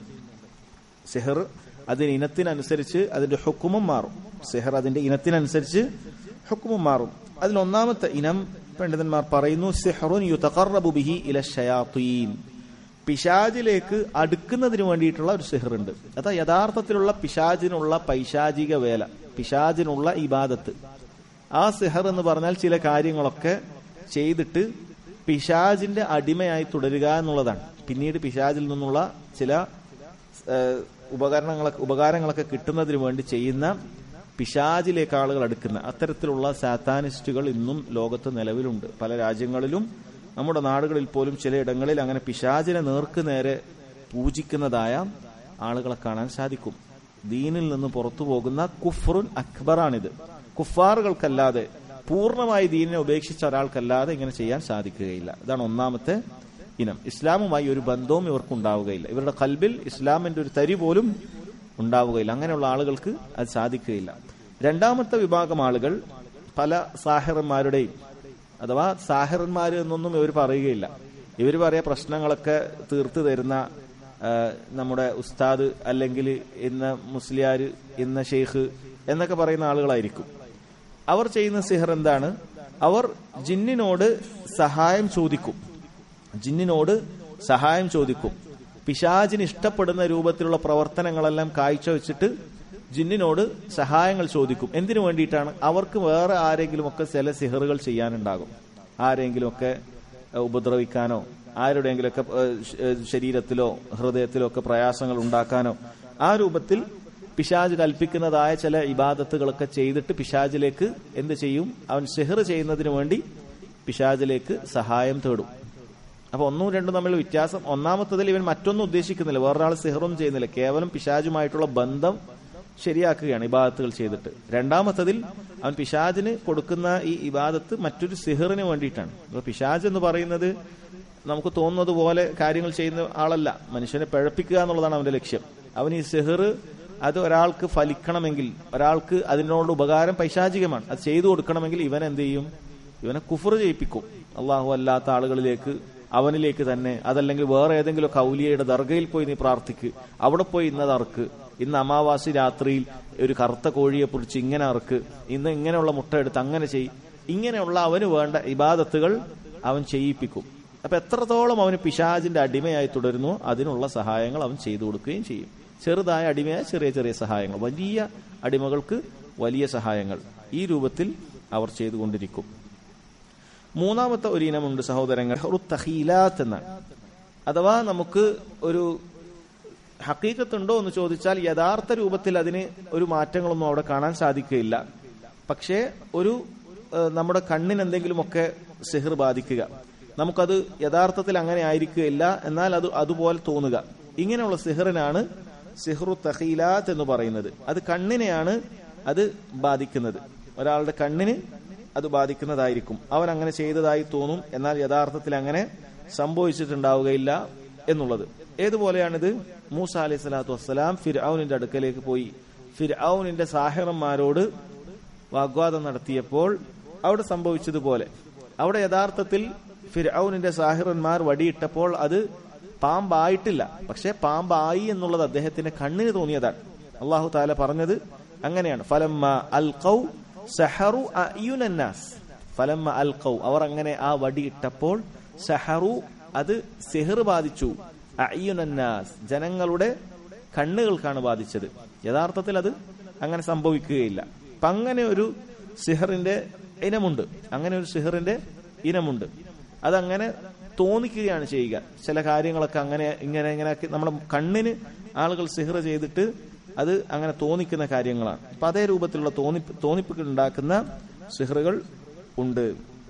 സിഹർ അതിന് ഇനത്തിനനുസരിച്ച് അതിന്റെ ഹുക്കുമും മാറും സിഹർ അതിന്റെ ഇനത്തിനനുസരിച്ച് ഹുക്കുമും മാറും അതിൽ ഒന്നാമത്തെ ഇനം പണ്ഡിതന്മാർ പറയുന്നു സിഹറുൻ യുതഖറബു ബിഹി ഇല ഷയാത്തീൻ പിശാജിലേക്ക് അടുക്കുന്നതിന് വേണ്ടിയിട്ടുള്ള ഒരു സിഹറുണ്ട് അതാ യഥാർത്ഥത്തിലുള്ള പിശാജിനുള്ള പൈശാചിക വേല പിശാജിനുള്ള ഇബാദത്ത് ആ സിഹർ എന്ന് പറഞ്ഞാൽ ചില കാര്യങ്ങളൊക്കെ ചെയ്തിട്ട് പിശാജിന്റെ അടിമയായി തുടരുക എന്നുള്ളതാണ് പിന്നീട് പിശാജിൽ നിന്നുള്ള ചില ഏഹ്, ഉപകരണങ്ങളൊക്കെ ഉപകാരങ്ങളൊക്കെ കിട്ടുന്നതിന് വേണ്ടി ചെയ്യുന്ന പിശാജിലേക്ക് ആളുകൾ അടുക്കുന്ന അത്തരത്തിലുള്ള സാത്താനിസ്റ്റുകൾ ഇന്നും ലോകത്ത് നിലവിലുണ്ട് പല രാജ്യങ്ങളിലും നമ്മുടെ നാടുകളിൽ പോലും ചിലയിടങ്ങളിൽ അങ്ങനെ പിശാചിനെ നേർക്ക് നേരെ പൂജിക്കുന്നതായ ആളുകളെ കാണാൻ സാധിക്കും ദീനിൽ നിന്ന് പുറത്തു പോകുന്ന കുഫറുൻ അക്ബറാണിത് കുഫാറുകൾക്കല്ലാതെ പൂർണ്ണമായി ദീനിനെ ഉപേക്ഷിച്ച ഒരാൾക്കല്ലാതെ ഇങ്ങനെ ചെയ്യാൻ സാധിക്കുകയില്ല ഇതാണ് ഒന്നാമത്തെ ഇനം ഇസ്ലാമുമായി ഒരു ബന്ധവും ഇവർക്ക് ഉണ്ടാവുകയില്ല ഇവരുടെ കൽബിൽ ഇസ്ലാമിന്റെ ഒരു തരി പോലും ഉണ്ടാവുകയില്ല അങ്ങനെയുള്ള ആളുകൾക്ക് അത് സാധിക്കുകയില്ല രണ്ടാമത്തെ വിഭാഗം ആളുകൾ പല സാഹിറന്മാരുടെയും അഥവാ സാഹിറന്മാർ എന്നൊന്നും ഇവർ പറയുകയില്ല ഇവർ പറയാ പ്രശ്നങ്ങളൊക്കെ തീർത്തു തരുന്ന ആ, നമ്മുടെ ഉസ്താദ് അല്ലെങ്കിൽ ഇന്ന മുസ്ലിയാർ ഇന്ന ഷെയ്ഖ് എന്നൊക്കെ പറയുന്ന ആളുകളായിരിക്കും അവർ ചെയ്യുന്ന സിഹർ എന്താണ് അവർ ജിന്നിനോട് സഹായം ചോദിക്കും ജിന്നിനോട് സഹായം ചോദിക്കും പിശാചിന് ഇഷ്ടപ്പെടുന്ന രൂപത്തിലുള്ള പ്രവർത്തനങ്ങളെല്ലാം കാഴ്ചവെച്ചിട്ട് ജിന്നിനോട് സഹായങ്ങൾ ചോദിക്കും എന്തിനു വേണ്ടിയിട്ടാണ് അവർക്ക് വേറെ ആരെങ്കിലുമൊക്കെ ചില സിഹറുകൾ ചെയ്യാനുണ്ടാകും ആരെങ്കിലുമൊക്കെ ഏഹ്, ഉപദ്രവിക്കാനോ ആരുടെയെങ്കിലുമൊക്കെ ഏഹ്, ശ- ഏഹ്, ശരീരത്തിലോ ഹൃദയത്തിലോ ഒക്കെ പ്രയാസങ്ങൾ ഉണ്ടാക്കാനോ ആ രൂപത്തിൽ പിശാജ് കൽപ്പിക്കുന്നതായ ചില ഇബാദത്തുകളൊക്കെ ചെയ്തിട്ട് പിശാജിലേക്ക് എന്ത് ചെയ്യും അവൻ സിഹർ ചെയ്യുന്നതിന് വേണ്ടി പിശാജിലേക്ക് സഹായം തേടും അപ്പൊ ഒന്നും രണ്ടും തമ്മിലുള്ള വ്യത്യാസം ഒന്നാമത്തതിൽ ഇവൻ മറ്റൊന്നും ഉദ്ദേശിക്കുന്നില്ല വേറൊരാൾ സിഹറൊന്നും ചെയ്യുന്നില്ല കേവലം പിശാജുമായിട്ടുള്ള ബന്ധം ശരിയാക്കുകയാണ് ഇബാദത്തുകൾ ചെയ്തിട്ട് രണ്ടാമത്തതിൽ അവൻ പിശാജിന് കൊടുക്കുന്ന ഈ ഇബാദത്ത് മറ്റൊരു സിഹറിന് വേണ്ടിയിട്ടാണ് അപ്പൊ പിശാജ് എന്ന് പറയുന്നത് നമുക്ക് തോന്നുന്നത് പോലെ കാര്യങ്ങൾ ചെയ്യുന്ന ആളല്ല മനുഷ്യനെ പിഴപ്പിക്കുക എന്നുള്ളതാണ് അവന്റെ ലക്ഷ്യം അവൻ ഈ സിഹർ അത് ഒരാൾക്ക് ഫലിക്കണമെങ്കിൽ ഒരാൾക്ക് അതിനോട് ഉപകാരം പൈശാചികമാണ് അത് ചെയ്തു കൊടുക്കണമെങ്കിൽ ഇവൻ എന്ത് ചെയ്യും ഇവനെ കുഫർ ചെയ്യിപ്പിക്കും അള്ളാഹു അല്ലാത്ത ആളുകളിലേക്ക് അവനിലേക്ക് തന്നെ അതല്ലെങ്കിൽ വേറെ ഏതെങ്കിലും കൗലിയയുടെ ദർഗയിൽ പോയി നീ പ്രാർത്ഥിക്ക് അവിടെ പോയി ഇന്നത് അറക്ക് ഇന്ന് അമാവാസി രാത്രിയിൽ ഒരു കറുത്ത കോഴിയെ പിടിച്ച് ഇങ്ങനെ അറക്ക് ഇന്ന് ഇങ്ങനെയുള്ള മുട്ട എടുത്ത് അങ്ങനെ ചെയ് ഇങ്ങനെയുള്ള അവന് വേണ്ട ഇബാദത്തുകൾ അവൻ ചെയ്യിപ്പിക്കും അപ്പൊ എത്രത്തോളം അവന് പിശാജിന്റെ അടിമയായി തുടരുന്നു അതിനുള്ള സഹായങ്ങൾ അവൻ ചെയ്തു കൊടുക്കുകയും ചെയ്യും ചെറുതായ അടിമയായ ചെറിയ ചെറിയ സഹായങ്ങൾ വലിയ അടിമകൾക്ക് വലിയ സഹായങ്ങൾ ഈ രൂപത്തിൽ അവർ ചെയ്തുകൊണ്ടിരിക്കും മൂന്നാമത്തെ ഒരു ഇനമുണ്ട് സഹോദരങ്ങൾ തഹീലാത്ത് എന്നാണ് അഥവാ നമുക്ക് ഒരു ഹക്കീക്കത്തുണ്ടോ എന്ന് ചോദിച്ചാൽ യഥാർത്ഥ രൂപത്തിൽ അതിന് ഒരു മാറ്റങ്ങളൊന്നും അവിടെ കാണാൻ സാധിക്കുകയില്ല പക്ഷേ ഒരു ഏഹ്, നമ്മുടെ കണ്ണിന് എന്തെങ്കിലുമൊക്കെ സിഹിർ ബാധിക്കുക നമുക്കത് യഥാർത്ഥത്തിൽ അങ്ങനെ ആയിരിക്കുകയില്ല എന്നാൽ അത് അതുപോലെ തോന്നുക ഇങ്ങനെയുള്ള സിഹറിനാണ് സിഹ്റു തഹീലാത്ത് എന്ന് പറയുന്നത് അത് കണ്ണിനെയാണ് അത് ബാധിക്കുന്നത് ഒരാളുടെ കണ്ണിന് അത് ബാധിക്കുന്നതായിരിക്കും അവൻ അങ്ങനെ ചെയ്തതായി തോന്നും എന്നാൽ യഥാർത്ഥത്തിൽ അങ്ങനെ സംഭവിച്ചിട്ടുണ്ടാവുകയില്ല എന്നുള്ളത് ഏതുപോലെയാണിത് മൂസ അലൈഹി സ്വലാത്തു വസ്സലാം ഫിർഔനിന്റെ അടുക്കലേക്ക് പോയി ഫിർഔനിന്റെ സാഹിറന്മാരോട് വാഗ്വാദം നടത്തിയപ്പോൾ അവിടെ സംഭവിച്ചതുപോലെ അവിടെ യഥാർത്ഥത്തിൽ ഫിർഔനിന്റെ സാഹിറന്മാർ വടിയിട്ടപ്പോൾ അത് പാമ്പായിട്ടില്ല പക്ഷെ പാമ്പായി എന്നുള്ളത് അദ്ദേഹത്തിന്റെ കണ്ണിന് തോന്നിയതാണ് അള്ളാഹു താല പറഞ്ഞത് അങ്ങനെയാണ് ഫലമ്മ അൽ സഹറു അയുനന്നാസ് ഫലമ്മ അൽ അവർ അങ്ങനെ ആ വടിയിട്ടപ്പോൾ സഹറു അത് സെഹർ ബാധിച്ചു അയ്യുനന്നാസ് ജനങ്ങളുടെ കണ്ണുകൾക്കാണ് ബാധിച്ചത് യഥാർത്ഥത്തിൽ അത് അങ്ങനെ സംഭവിക്കുകയില്ല അപ്പൊ അങ്ങനെ ഒരു സിഹറിന്റെ ഇനമുണ്ട് അങ്ങനെ ഒരു സിഹറിന്റെ ഇനമുണ്ട് അതങ്ങനെ തോന്നിക്കുകയാണ് ചെയ്യുക ചില കാര്യങ്ങളൊക്കെ അങ്ങനെ ഇങ്ങനെ ഇങ്ങനെ നമ്മുടെ കണ്ണിന് ആളുകൾ സിഹർ ചെയ്തിട്ട് അത് അങ്ങനെ തോന്നിക്കുന്ന കാര്യങ്ങളാണ് അപ്പൊ അതേ രൂപത്തിലുള്ള തോന്നി തോന്നിപ്പുകൾ ഉണ്ടാക്കുന്ന സിഹറുകൾ ഉണ്ട്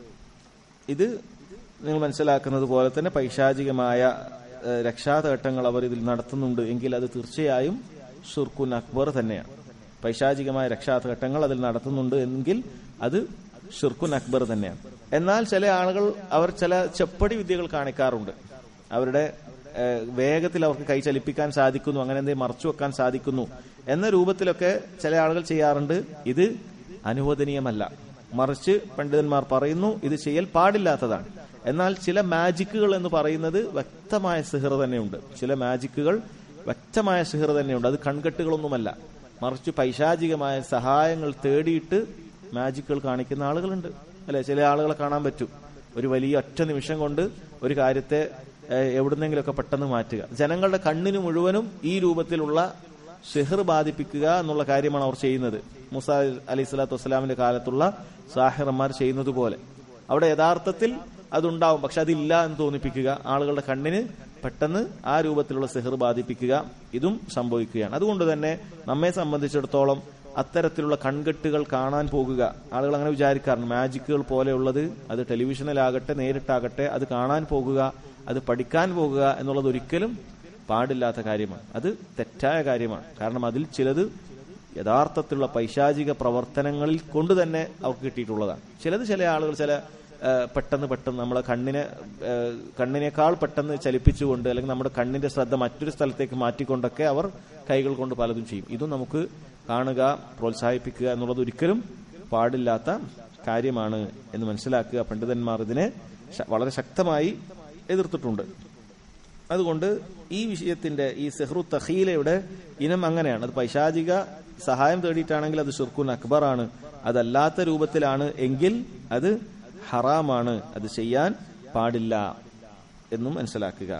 ഇത് നിങ്ങൾ മനസ്സിലാക്കുന്നത് പോലെ തന്നെ പൈശാചികമായ ഏഹ്, രക്ഷാതേട്ടങ്ങൾ അവർ ഇതിൽ നടത്തുന്നുണ്ട് എങ്കിൽ അത് തീർച്ചയായും ഷുർക്കുൻ അക്ബർ തന്നെയാണ് പൈശാചികമായ രക്ഷാതേട്ടങ്ങൾ അതിൽ നടത്തുന്നുണ്ട് എങ്കിൽ അത് ഷിർക്കുൻ അക്ബർ തന്നെയാണ് എന്നാൽ ചില ആളുകൾ അവർ ചില ചെപ്പടി വിദ്യകൾ കാണിക്കാറുണ്ട് അവരുടെ ഏഹ്, വേഗത്തിൽ അവർക്ക് കൈ ചലിപ്പിക്കാൻ സാധിക്കുന്നു അങ്ങനെ എന്തെങ്കിലും മറച്ചു വെക്കാൻ സാധിക്കുന്നു എന്ന രൂപത്തിലൊക്കെ ചില ആളുകൾ ചെയ്യാറുണ്ട് ഇത് അനുവദനീയമല്ല മറിച്ച് പണ്ഡിതന്മാർ പറയുന്നു ഇത് ചെയ്യൽ പാടില്ലാത്തതാണ് എന്നാൽ ചില മാജിക്കുകൾ എന്ന് പറയുന്നത് വ്യക്തമായ സിഹർ തന്നെയുണ്ട് ചില മാജിക്കുകൾ വ്യക്തമായ സിഹർ തന്നെയുണ്ട് അത് കൺകെട്ടുകളൊന്നുമല്ല മറിച്ച് പൈശാചികമായ സഹായങ്ങൾ തേടിയിട്ട് മാജിക്കുകൾ കാണിക്കുന്ന ആളുകളുണ്ട് അല്ലെ ചില ആളുകളെ കാണാൻ പറ്റും ഒരു വലിയ ഒറ്റ നിമിഷം കൊണ്ട് ഒരു കാര്യത്തെ ഏഹ്, എവിടുന്നെങ്കിലുമൊക്കെ പെട്ടെന്ന് മാറ്റുക ജനങ്ങളുടെ കണ്ണിന് മുഴുവനും ഈ രൂപത്തിലുള്ള ഷെഹർ ബാധിപ്പിക്കുക എന്നുള്ള കാര്യമാണ് അവർ ചെയ്യുന്നത് മുസ അലൈഹി സ്വലാത്തു വസ്സലാമിന്റെ കാലത്തുള്ള സാഹിറന്മാർ ചെയ്യുന്നത് പോലെ അവിടെ യഥാർത്ഥത്തിൽ അതുണ്ടാവും പക്ഷെ അതില്ല എന്ന് തോന്നിപ്പിക്കുക ആളുകളുടെ കണ്ണിന് പെട്ടെന്ന് ആ രൂപത്തിലുള്ള സെഹർ ബാധിപ്പിക്കുക ഇതും സംഭവിക്കുകയാണ് അതുകൊണ്ട് തന്നെ നമ്മെ സംബന്ധിച്ചിടത്തോളം അത്തരത്തിലുള്ള കൺകെട്ടുകൾ കാണാൻ പോകുക ആളുകൾ അങ്ങനെ വിചാരിക്കാറുണ്ട് മാജിക്കുകൾ പോലെയുള്ളത് അത് ടെലിവിഷനിലാകട്ടെ നേരിട്ടാകട്ടെ അത് കാണാൻ പോകുക അത് പഠിക്കാൻ പോകുക എന്നുള്ളത് ഒരിക്കലും പാടില്ലാത്ത കാര്യമാണ് അത് തെറ്റായ കാര്യമാണ് കാരണം അതിൽ ചിലത് യഥാർത്ഥത്തിലുള്ള പൈശാചിക പ്രവർത്തനങ്ങളിൽ കൊണ്ട് തന്നെ അവർക്ക് കിട്ടിയിട്ടുള്ളതാണ് ചിലത് ചില ആളുകൾ ചില ആ, പെട്ടെന്ന് പെട്ടെന്ന് നമ്മളെ കണ്ണിനെ ആ, കണ്ണിനേക്കാൾ പെട്ടെന്ന് ചലിപ്പിച്ചുകൊണ്ട് അല്ലെങ്കിൽ നമ്മുടെ കണ്ണിന്റെ ശ്രദ്ധ മറ്റൊരു സ്ഥലത്തേക്ക് മാറ്റിക്കൊണ്ടൊക്കെ അവർ കൈകൾ കൊണ്ട് പലതും ചെയ്യും ഇതും നമുക്ക് കാണുക പ്രോത്സാഹിപ്പിക്കുക എന്നുള്ളത് ഒരിക്കലും പാടില്ലാത്ത കാര്യമാണ് എന്ന് മനസ്സിലാക്കുക പണ്ഡിതന്മാർ ഇതിനെ ശ- വളരെ ശക്തമായി എതിർത്തിട്ടുണ്ട് അതുകൊണ്ട് ഈ വിഷയത്തിന്റെ ഈ സെഹ്റു തഹീലയുടെ ഇനം അങ്ങനെയാണ് അത് പൈശാചിക സഹായം തേടിയിട്ടാണെങ്കിൽ അത് ഷിർക്കുൻ അക്ബറാണ് അതല്ലാത്ത രൂപത്തിലാണ് എങ്കിൽ അത് ഹറാമാണ് അത് ചെയ്യാൻ പാടില്ല എന്നും മനസ്സിലാക്കുക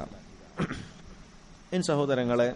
എൻ സഹോദരങ്ങളെ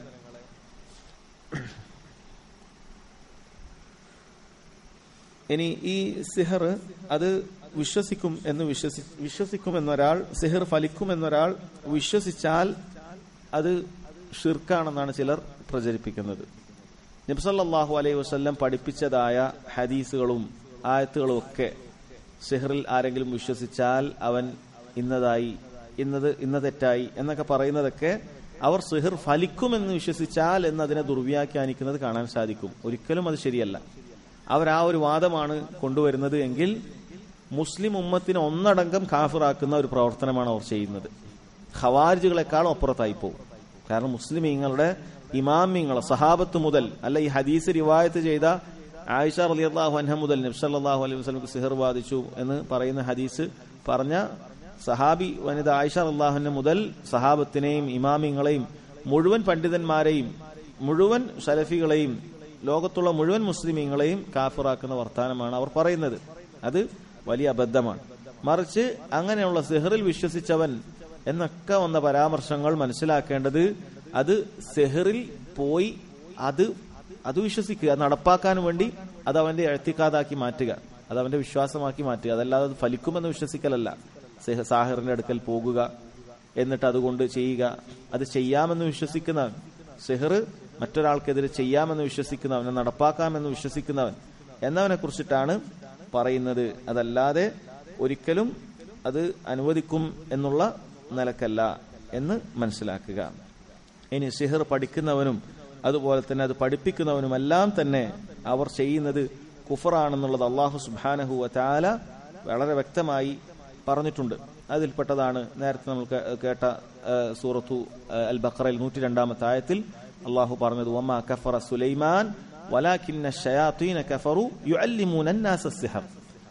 ഇനി ഈ സിഹർ അത് വിശ്വസിക്കും എന്ന് വിശ്വസി വിശ്വസിക്കും എന്നൊരാൾ സിഹർ ഫലിക്കും എന്നൊരാൾ വിശ്വസിച്ചാൽ അത് ഷിർക്കാണെന്നാണ് ചിലർ പ്രചരിപ്പിക്കുന്നത് നബ്സല്ലാഹു അലൈഹി വസ്ല്ലം പഠിപ്പിച്ചതായ ഹദീസുകളും ആയത്തുകളും ഒക്കെ സിഹറിൽ ആരെങ്കിലും വിശ്വസിച്ചാൽ അവൻ ഇന്നതായി ഇന്നത് ഇന്ന തെറ്റായി എന്നൊക്കെ പറയുന്നതൊക്കെ അവർ സിഹർ ഫലിക്കുമെന്ന് വിശ്വസിച്ചാൽ എന്നതിനെ ദുർവ്യാഖ്യാനിക്കുന്നത് കാണാൻ സാധിക്കും ഒരിക്കലും അത് ശരിയല്ല അവർ ആ ഒരു വാദമാണ് കൊണ്ടുവരുന്നത് എങ്കിൽ മുസ്ലിം ഉമ്മത്തിനെ ഒന്നടങ്കം കാഫിറാക്കുന്ന ഒരു പ്രവർത്തനമാണ് അവർ ചെയ്യുന്നത് ഖവാരിജുകളെക്കാളും അപ്പുറത്തായി പോകും കാരണം മുസ്ലിമീങ്ങളുടെ ഇമാമിങ്ങളെ സഹാബത്ത് മുതൽ അല്ല ഈ ഹദീസ് റിവായത്ത് ചെയ്ത ആയിഷ റളിയല്ലാഹു അൻഹ മുതൽ നബ്സല്ലാഹു അലൈഹി വസല്ലമക്ക് സിഹർ ബാധിച്ചു എന്ന് പറയുന്ന ഹദീസ് പറഞ്ഞ സഹാബി വനിത ആയിഷ അള്ളാഹുന മുതൽ സഹാബത്തിനെയും ഇമാമിങ്ങളെയും മുഴുവൻ പണ്ഡിതന്മാരെയും മുഴുവൻ സലഫികളെയും ലോകത്തുള്ള മുഴുവൻ മുസ്ലിമീങ്ങളെയും കാഫിറാക്കുന്ന വർത്താനമാണ് അവർ പറയുന്നത് അത് വലിയ അബദ്ധമാണ് മറിച്ച് അങ്ങനെയുള്ള സെഹറിൽ വിശ്വസിച്ചവൻ എന്നൊക്കെ വന്ന പരാമർശങ്ങൾ മനസ്സിലാക്കേണ്ടത് അത് സെഹറിൽ പോയി അത് അത് വിശ്വസിക്കുക അത് നടപ്പാക്കാൻ വേണ്ടി അത് അവന്റെ എഴുത്തിക്കാതാക്കി മാറ്റുക അത് അവന്റെ വിശ്വാസമാക്കി മാറ്റുക അതല്ലാതെ അത് ഫലിക്കുമെന്ന് വിശ്വസിക്കലല്ല സിഹ- സാഹിറിന്റെ അടുക്കൽ പോകുക എന്നിട്ട് അതുകൊണ്ട് ചെയ്യുക അത് ചെയ്യാമെന്ന് വിശ്വസിക്കുന്നവൻ സിഹർ മറ്റൊരാൾക്കെതിരെ ചെയ്യാമെന്ന് വിശ്വസിക്കുന്നവൻ അത് നടപ്പാക്കാമെന്ന് വിശ്വസിക്കുന്നവൻ എന്നവനെ കുറിച്ചിട്ടാണ് പറയുന്നത് അതല്ലാതെ ഒരിക്കലും അത് അനുവദിക്കും എന്നുള്ള നിലക്കല്ല എന്ന് മനസ്സിലാക്കുക ഇനി സിഹർ പഠിക്കുന്നവനും അതുപോലെ തന്നെ അത് പഠിപ്പിക്കുന്നവനുമെല്ലാം തന്നെ അവർ ചെയ്യുന്നത് കുഫറാണെന്നുള്ളത് അള്ളാഹു സുബാനഹു വതാല വളരെ വ്യക്തമായി പറഞ്ഞിട്ടുണ്ട് അതിൽപ്പെട്ടതാണ് നേരത്തെ നമ്മൾ കേ- കേട്ട ആ, സൂറത്തു ആ, അൽ ബഖറയിൽ നൂറ്റി രണ്ടാമത്തെ ആയത്തിൽ അള്ളാഹു പറഞ്ഞത് ഒമാ കഫറ സുലൈമാൻ വലാക്കിന്ന ഷയാത്തീന കഫറു യുഅല്ലിമൂന അന്നാസ സിഹർ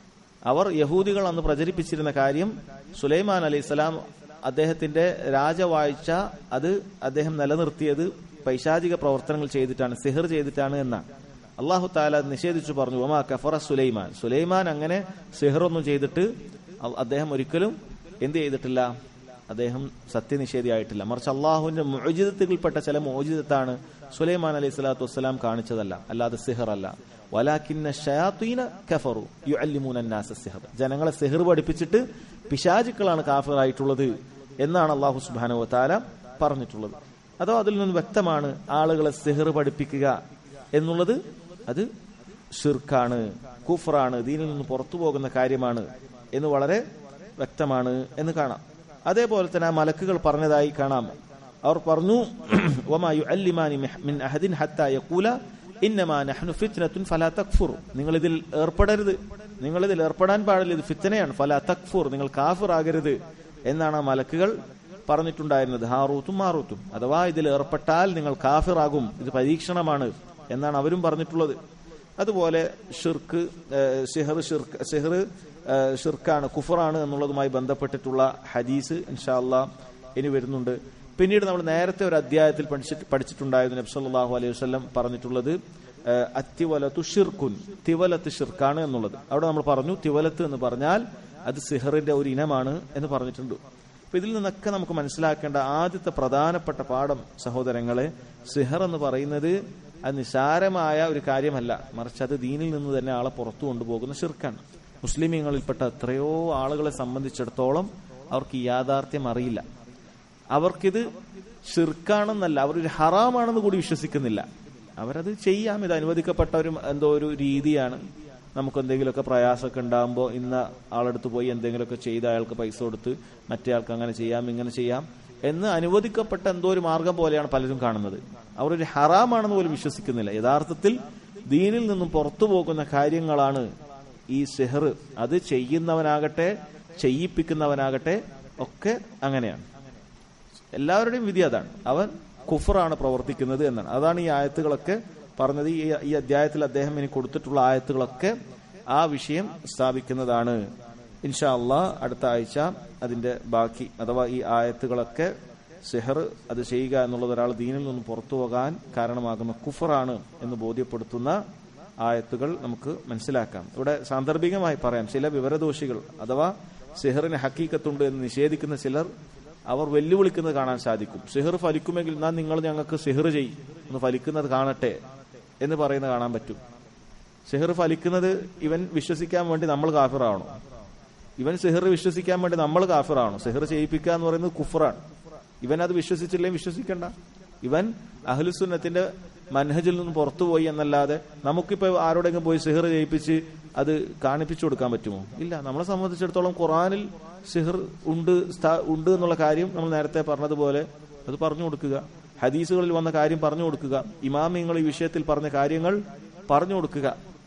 അവർ യഹൂദികൾ അന്ന് പ്രചരിപ്പിച്ചിരുന്ന കാര്യം സുലൈമാൻ അലൈഹിസ്സലാം അദ്ദേഹത്തിന്റെ രാജവാഴ്ച അത് അദ്ദേഹം നിലനിർത്തിയത് പൈശാചിക പ്രവർത്തനങ്ങൾ ചെയ്തിട്ടാണ് സിഹർ ചെയ്തിട്ടാണ് എന്നാണ് അള്ളാഹു താല അത് നിഷേധിച്ചു പറഞ്ഞു ഒമാ കഫറ സുലൈമാൻ സുലൈമാൻ അങ്ങനെ സിഹറൊന്നും ചെയ്തിട്ട് അ- അദ്ദേഹം ഒരിക്കലും എന്ത് ചെയ്തിട്ടില്ല അദ്ദേഹം സത്യനിഷേധിയായിട്ടില്ല മറിച്ച് അള്ളാഹുവിന്റെ മോചിതത്തിൽപ്പെട്ട ചില മോചിതത്താണ് സുലൈമാൻ അലൈഹി സ്വലാത്തു വസ്സലാം കാണിച്ചതല്ല അല്ലാതെ സിഹർ അല്ല വലാക്കിന്ന ഷയാത്തീന കഫറു യുഅല്ലിമൂന അന്നാസ സിഹർ ജനങ്ങളെ സിഹർ പഠിപ്പിച്ചിട്ട് പിശാചുക്കളാണ് കാഫിറായിട്ടുള്ളത് എന്നാണ് അള്ളാഹു സുബ്ഹാനഹു വതആല പറഞ്ഞിട്ടുള്ളത് അതോ അതിൽ നിന്ന് വ്യക്തമാണ് ആളുകളെ സിഹർ പഠിപ്പിക്കുക എന്നുള്ളത് അത് ഷിർക്കാണ് കുഫറാണ് ദീനിൽ നിന്ന് പുറത്തു പോകുന്ന കാര്യമാണ് എന്ന് വളരെ വ്യക്തമാണ് എന്ന് കാണാം അതേപോലെ തന്നെ ആ മലക്കുകൾ പറഞ്ഞതായി കാണാം അവർ പറഞ്ഞു "വമാ യുഅല്ലിമാനി മിഹ് മിൻ അഹദിൻ ഹത്താ യഖൂല ഇന്നമാ നഹ്നു ഫിത്നത്തുൻ ഫലാ തക്ഫുർ നിങ്ങൾ ഇതിൽ ഏർപ്പെടരുത് നിങ്ങൾ ഇതിൽ ഏർപ്പെടാൻ പാടില്ല ഇത് ഫിത്തനയാണ് ഫലാ തക്ഫുർ നിങ്ങൾ കാഫിർ ആകരുത് എന്നാണ് ആ മലക്കുകൾ പറഞ്ഞിട്ടുണ്ടായിരുന്നത് ഹാറൂത്തും മാറൂത്തും അഥവാ ഇതിൽ ഏർപ്പെട്ടാൽ നിങ്ങൾ കാഫിറാകും ഇത് പരീക്ഷണമാണ് എന്നാണ് അവരും പറഞ്ഞിട്ടുള്ളത് അതുപോലെ ഷിർക്ക് ഏഹ്, സിഹർ ഷിർക്ക് സിഹർ ഏഹ്, ഷിർക്കാണ് കുഫറാണ് എന്നുള്ളതുമായി ബന്ധപ്പെട്ടിട്ടുള്ള ഹദീസ് ഇൻഷാ അല്ലാ ഇനി വരുന്നുണ്ട് പിന്നീട് നമ്മൾ നേരത്തെ ഒരു അധ്യായത്തിൽ പഠിച്ചിട്ട് പഠിച്ചിട്ടുണ്ടായിരുന്നു നബി സല്ലല്ലാഹു അലൈഹി വസല്ലം പറഞ്ഞിട്ടുള്ളത് ഏഹ്, അത്തിവലത്തു ഷിർക്കുൻ തിവലത്ത് ഷിർക്കാണ് എന്നുള്ളത് അവിടെ നമ്മൾ പറഞ്ഞു തിവലത്ത് എന്ന് പറഞ്ഞാൽ അത് സിഹറിന്റെ ഒരു ഇനമാണ് എന്ന് പറഞ്ഞിട്ടുണ്ട് അപ്പൊ ഇതിൽ നിന്നൊക്കെ നമുക്ക് മനസ്സിലാക്കേണ്ട ആദ്യത്തെ പ്രധാനപ്പെട്ട പാഠം സഹോദരങ്ങളെ സിഹർ എന്ന് പറയുന്നത് അത് നിസാരമായ ഒരു കാര്യമല്ല മറിച്ച് അത് ദീനിൽ നിന്ന് തന്നെ ആളെ പുറത്തു കൊണ്ടുപോകുന്ന ഷിർക്കാണ് മുസ്ലിമീങ്ങളിൽപ്പെട്ട എത്രയോ ആളുകളെ സംബന്ധിച്ചിടത്തോളം അവർക്ക് ഈ യാഥാർത്ഥ്യം അറിയില്ല അവർക്കിത് ഷിർക്കാണെന്നല്ല അവരൊരു ഹറാമാണെന്ന് കൂടി വിശ്വസിക്കുന്നില്ല അവരത് ചെയ്യാം ഇത് അനുവദിക്കപ്പെട്ട ഒരു എന്തോ ഒരു രീതിയാണ് നമുക്ക് എന്തെങ്കിലുമൊക്കെ പ്രയാസമൊക്കെ ഉണ്ടാകുമ്പോൾ ഇന്ന ആളെടുത്ത് പോയി എന്തെങ്കിലുമൊക്കെ ചെയ്ത് അയാൾക്ക് പൈസ കൊടുത്ത് മറ്റേ ആൾക്ക് അങ്ങനെ ചെയ്യാം ഇങ്ങനെ ചെയ്യാം എന്ന് അനുവദിക്കപ്പെട്ട എന്തോ ഒരു മാർഗം പോലെയാണ് പലരും കാണുന്നത് അവർ ഒരു ഹറാമാണെന്ന് പോലും വിശ്വസിക്കുന്നില്ല യഥാർത്ഥത്തിൽ ദീനിൽ നിന്നും പുറത്തു പോകുന്ന കാര്യങ്ങളാണ് ഈ സെഹർ അത് ചെയ്യുന്നവനാകട്ടെ ചെയ്യിപ്പിക്കുന്നവനാകട്ടെ ഒക്കെ അങ്ങനെയാണ് എല്ലാവരുടെയും വിധി അതാണ് അവൻ കുഫറാണ് പ്രവർത്തിക്കുന്നത് എന്നാണ് അതാണ് ഈ ആയത്തുകളൊക്കെ പറഞ്ഞത് ഈ ഈ അധ്യായത്തിൽ അദ്ദേഹം ഇനി കൊടുത്തിട്ടുള്ള ആയത്തുകളൊക്കെ ആ വിഷയം സ്ഥാപിക്കുന്നതാണ് ഇൻഷാ അള്ളാ അടുത്ത ആഴ്ച അതിന്റെ ബാക്കി അഥവാ ഈ ആയത്തുകളൊക്കെ സെഹർ അത് ചെയ്യുക എന്നുള്ളത് ഒരാൾ ദീനിൽ നിന്ന് പുറത്തു പോകാൻ കാരണമാകുന്ന കുഫറാണ് എന്ന് ബോധ്യപ്പെടുത്തുന്ന ആയത്തുകൾ നമുക്ക് മനസ്സിലാക്കാം ഇവിടെ സാന്ദർഭികമായി പറയാം ചില വിവരദോഷികൾ അഥവാ സിഹറിന് ഹക്കീക്കത്തുണ്ട് എന്ന് നിഷേധിക്കുന്ന ചിലർ അവർ വെല്ലുവിളിക്കുന്നത് കാണാൻ സാധിക്കും സിഹർ ഫലിക്കുമെങ്കിൽ എന്നാൽ നിങ്ങൾ ഞങ്ങൾക്ക് സിഹർ ചെയ്യും ഒന്ന് ഫലിക്കുന്നത് കാണട്ടെ എന്ന് പറയുന്നത് കാണാൻ പറ്റും സിഹർ ഫലിക്കുന്നത് ഇവൻ വിശ്വസിക്കാൻ വേണ്ടി നമ്മൾ കാഫിറാവണം ഇവൻ സിഹർ വിശ്വസിക്കാൻ വേണ്ടി നമ്മൾ കാഫിറാവണം സിഹർ ചെയ്യിപ്പിക്കുക എന്ന് പറയുന്നത് കുഫറാണ് ഇവൻ അത് വിശ്വസിച്ചില്ലെങ്കിൽ വിശ്വസിക്കണ്ട ഇവൻ അഹ്ലുസുന്നത്തിന്റെ മനഹജിൽ നിന്ന് പുറത്തുപോയി എന്നല്ലാതെ നമുക്കിപ്പോ ആരോടെങ്കിലും പോയി സിഹർ ചെയ്യിപ്പിച്ച് അത് കാണിപ്പിച്ചു കൊടുക്കാൻ പറ്റുമോ ഇല്ല നമ്മളെ സംബന്ധിച്ചിടത്തോളം ഖുറാനിൽ സിഹർ ഉണ്ട് സ്ഥാ- ഉണ്ട് എന്നുള്ള കാര്യം നമ്മൾ നേരത്തെ പറഞ്ഞതുപോലെ അത് പറഞ്ഞു കൊടുക്കുക ഹദീസുകളിൽ വന്ന കാര്യം പറഞ്ഞു കൊടുക്കുക ഇമാമിങ്ങൾ ഈ വിഷയത്തിൽ പറഞ്ഞ കാര്യങ്ങൾ പറഞ്ഞു കൊടുക്കുക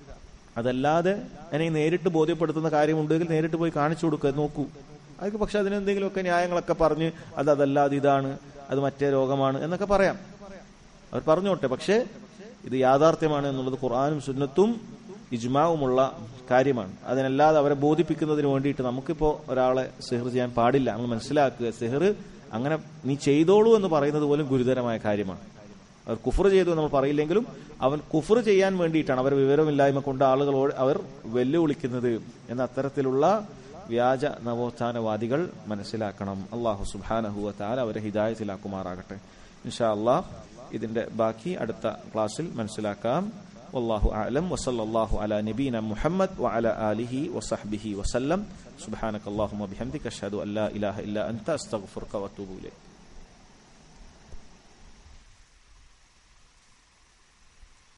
അതല്ലാതെ എന്നെ നേരിട്ട് ബോധ്യപ്പെടുത്തുന്ന കാര്യമുണ്ടെങ്കിൽ നേരിട്ട് പോയി കാണിച്ചു കൊടുക്കുക നോക്കൂ അതൊക്കെ പക്ഷെ അതിനെന്തെങ്കിലുമൊക്കെ ന്യായങ്ങളൊക്കെ പറഞ്ഞ് അത് അതല്ലാതെ ഇതാണ് അത് മറ്റേ രോഗമാണ് എന്നൊക്കെ പറയാം അവർ പറഞ്ഞോട്ടെ പക്ഷേ ഇത് യാഥാർത്ഥ്യമാണ് എന്നുള്ളത് ഖുർആാനും സുന്നത്തും ഇജ്മാവുമുള്ള കാര്യമാണ് അതിനല്ലാതെ അവരെ ബോധിപ്പിക്കുന്നതിന് വേണ്ടിയിട്ട് നമുക്കിപ്പോ ഒരാളെ സിഹർ ചെയ്യാൻ പാടില്ല നമ്മൾ മനസ്സിലാക്കുക സിഹർ അങ്ങനെ നീ ചെയ്തോളൂ എന്ന് പറയുന്നത് പോലും ഗുരുതരമായ കാര്യമാണ് അവർ കുഫർ ചെയ്തു എന്ന് നമ്മൾ പറയില്ലെങ്കിലും അവൻ കുഫർ ചെയ്യാൻ വേണ്ടിയിട്ടാണ് അവർ വിവരമില്ലായ്മ കൊണ്ട് ആളുകളോട് അവർ വെല്ലുവിളിക്കുന്നത് എന്ന അത്തരത്തിലുള്ള വ്യാജ നവോത്ഥാനവാദികൾ മനസ്സിലാക്കണം അള്ളാഹു സുബാനഹുവ താല അവരെ ഹിദായത്തിലാക്കുമാറാകട്ടെ ഇൻഷാ അള്ളാഹ് ഇതിന്റെ ബാക്കി അടുത്ത ക്ലാസ്സിൽ മനസ്സിലാക്കാം والله أعلم وصلى الله على نبينا محمد وعلى آله وصحبه وسلم سبحانك اللهم وبحمدك أشهد أن لا إله إلا أنت أستغفرك وأتوب إليك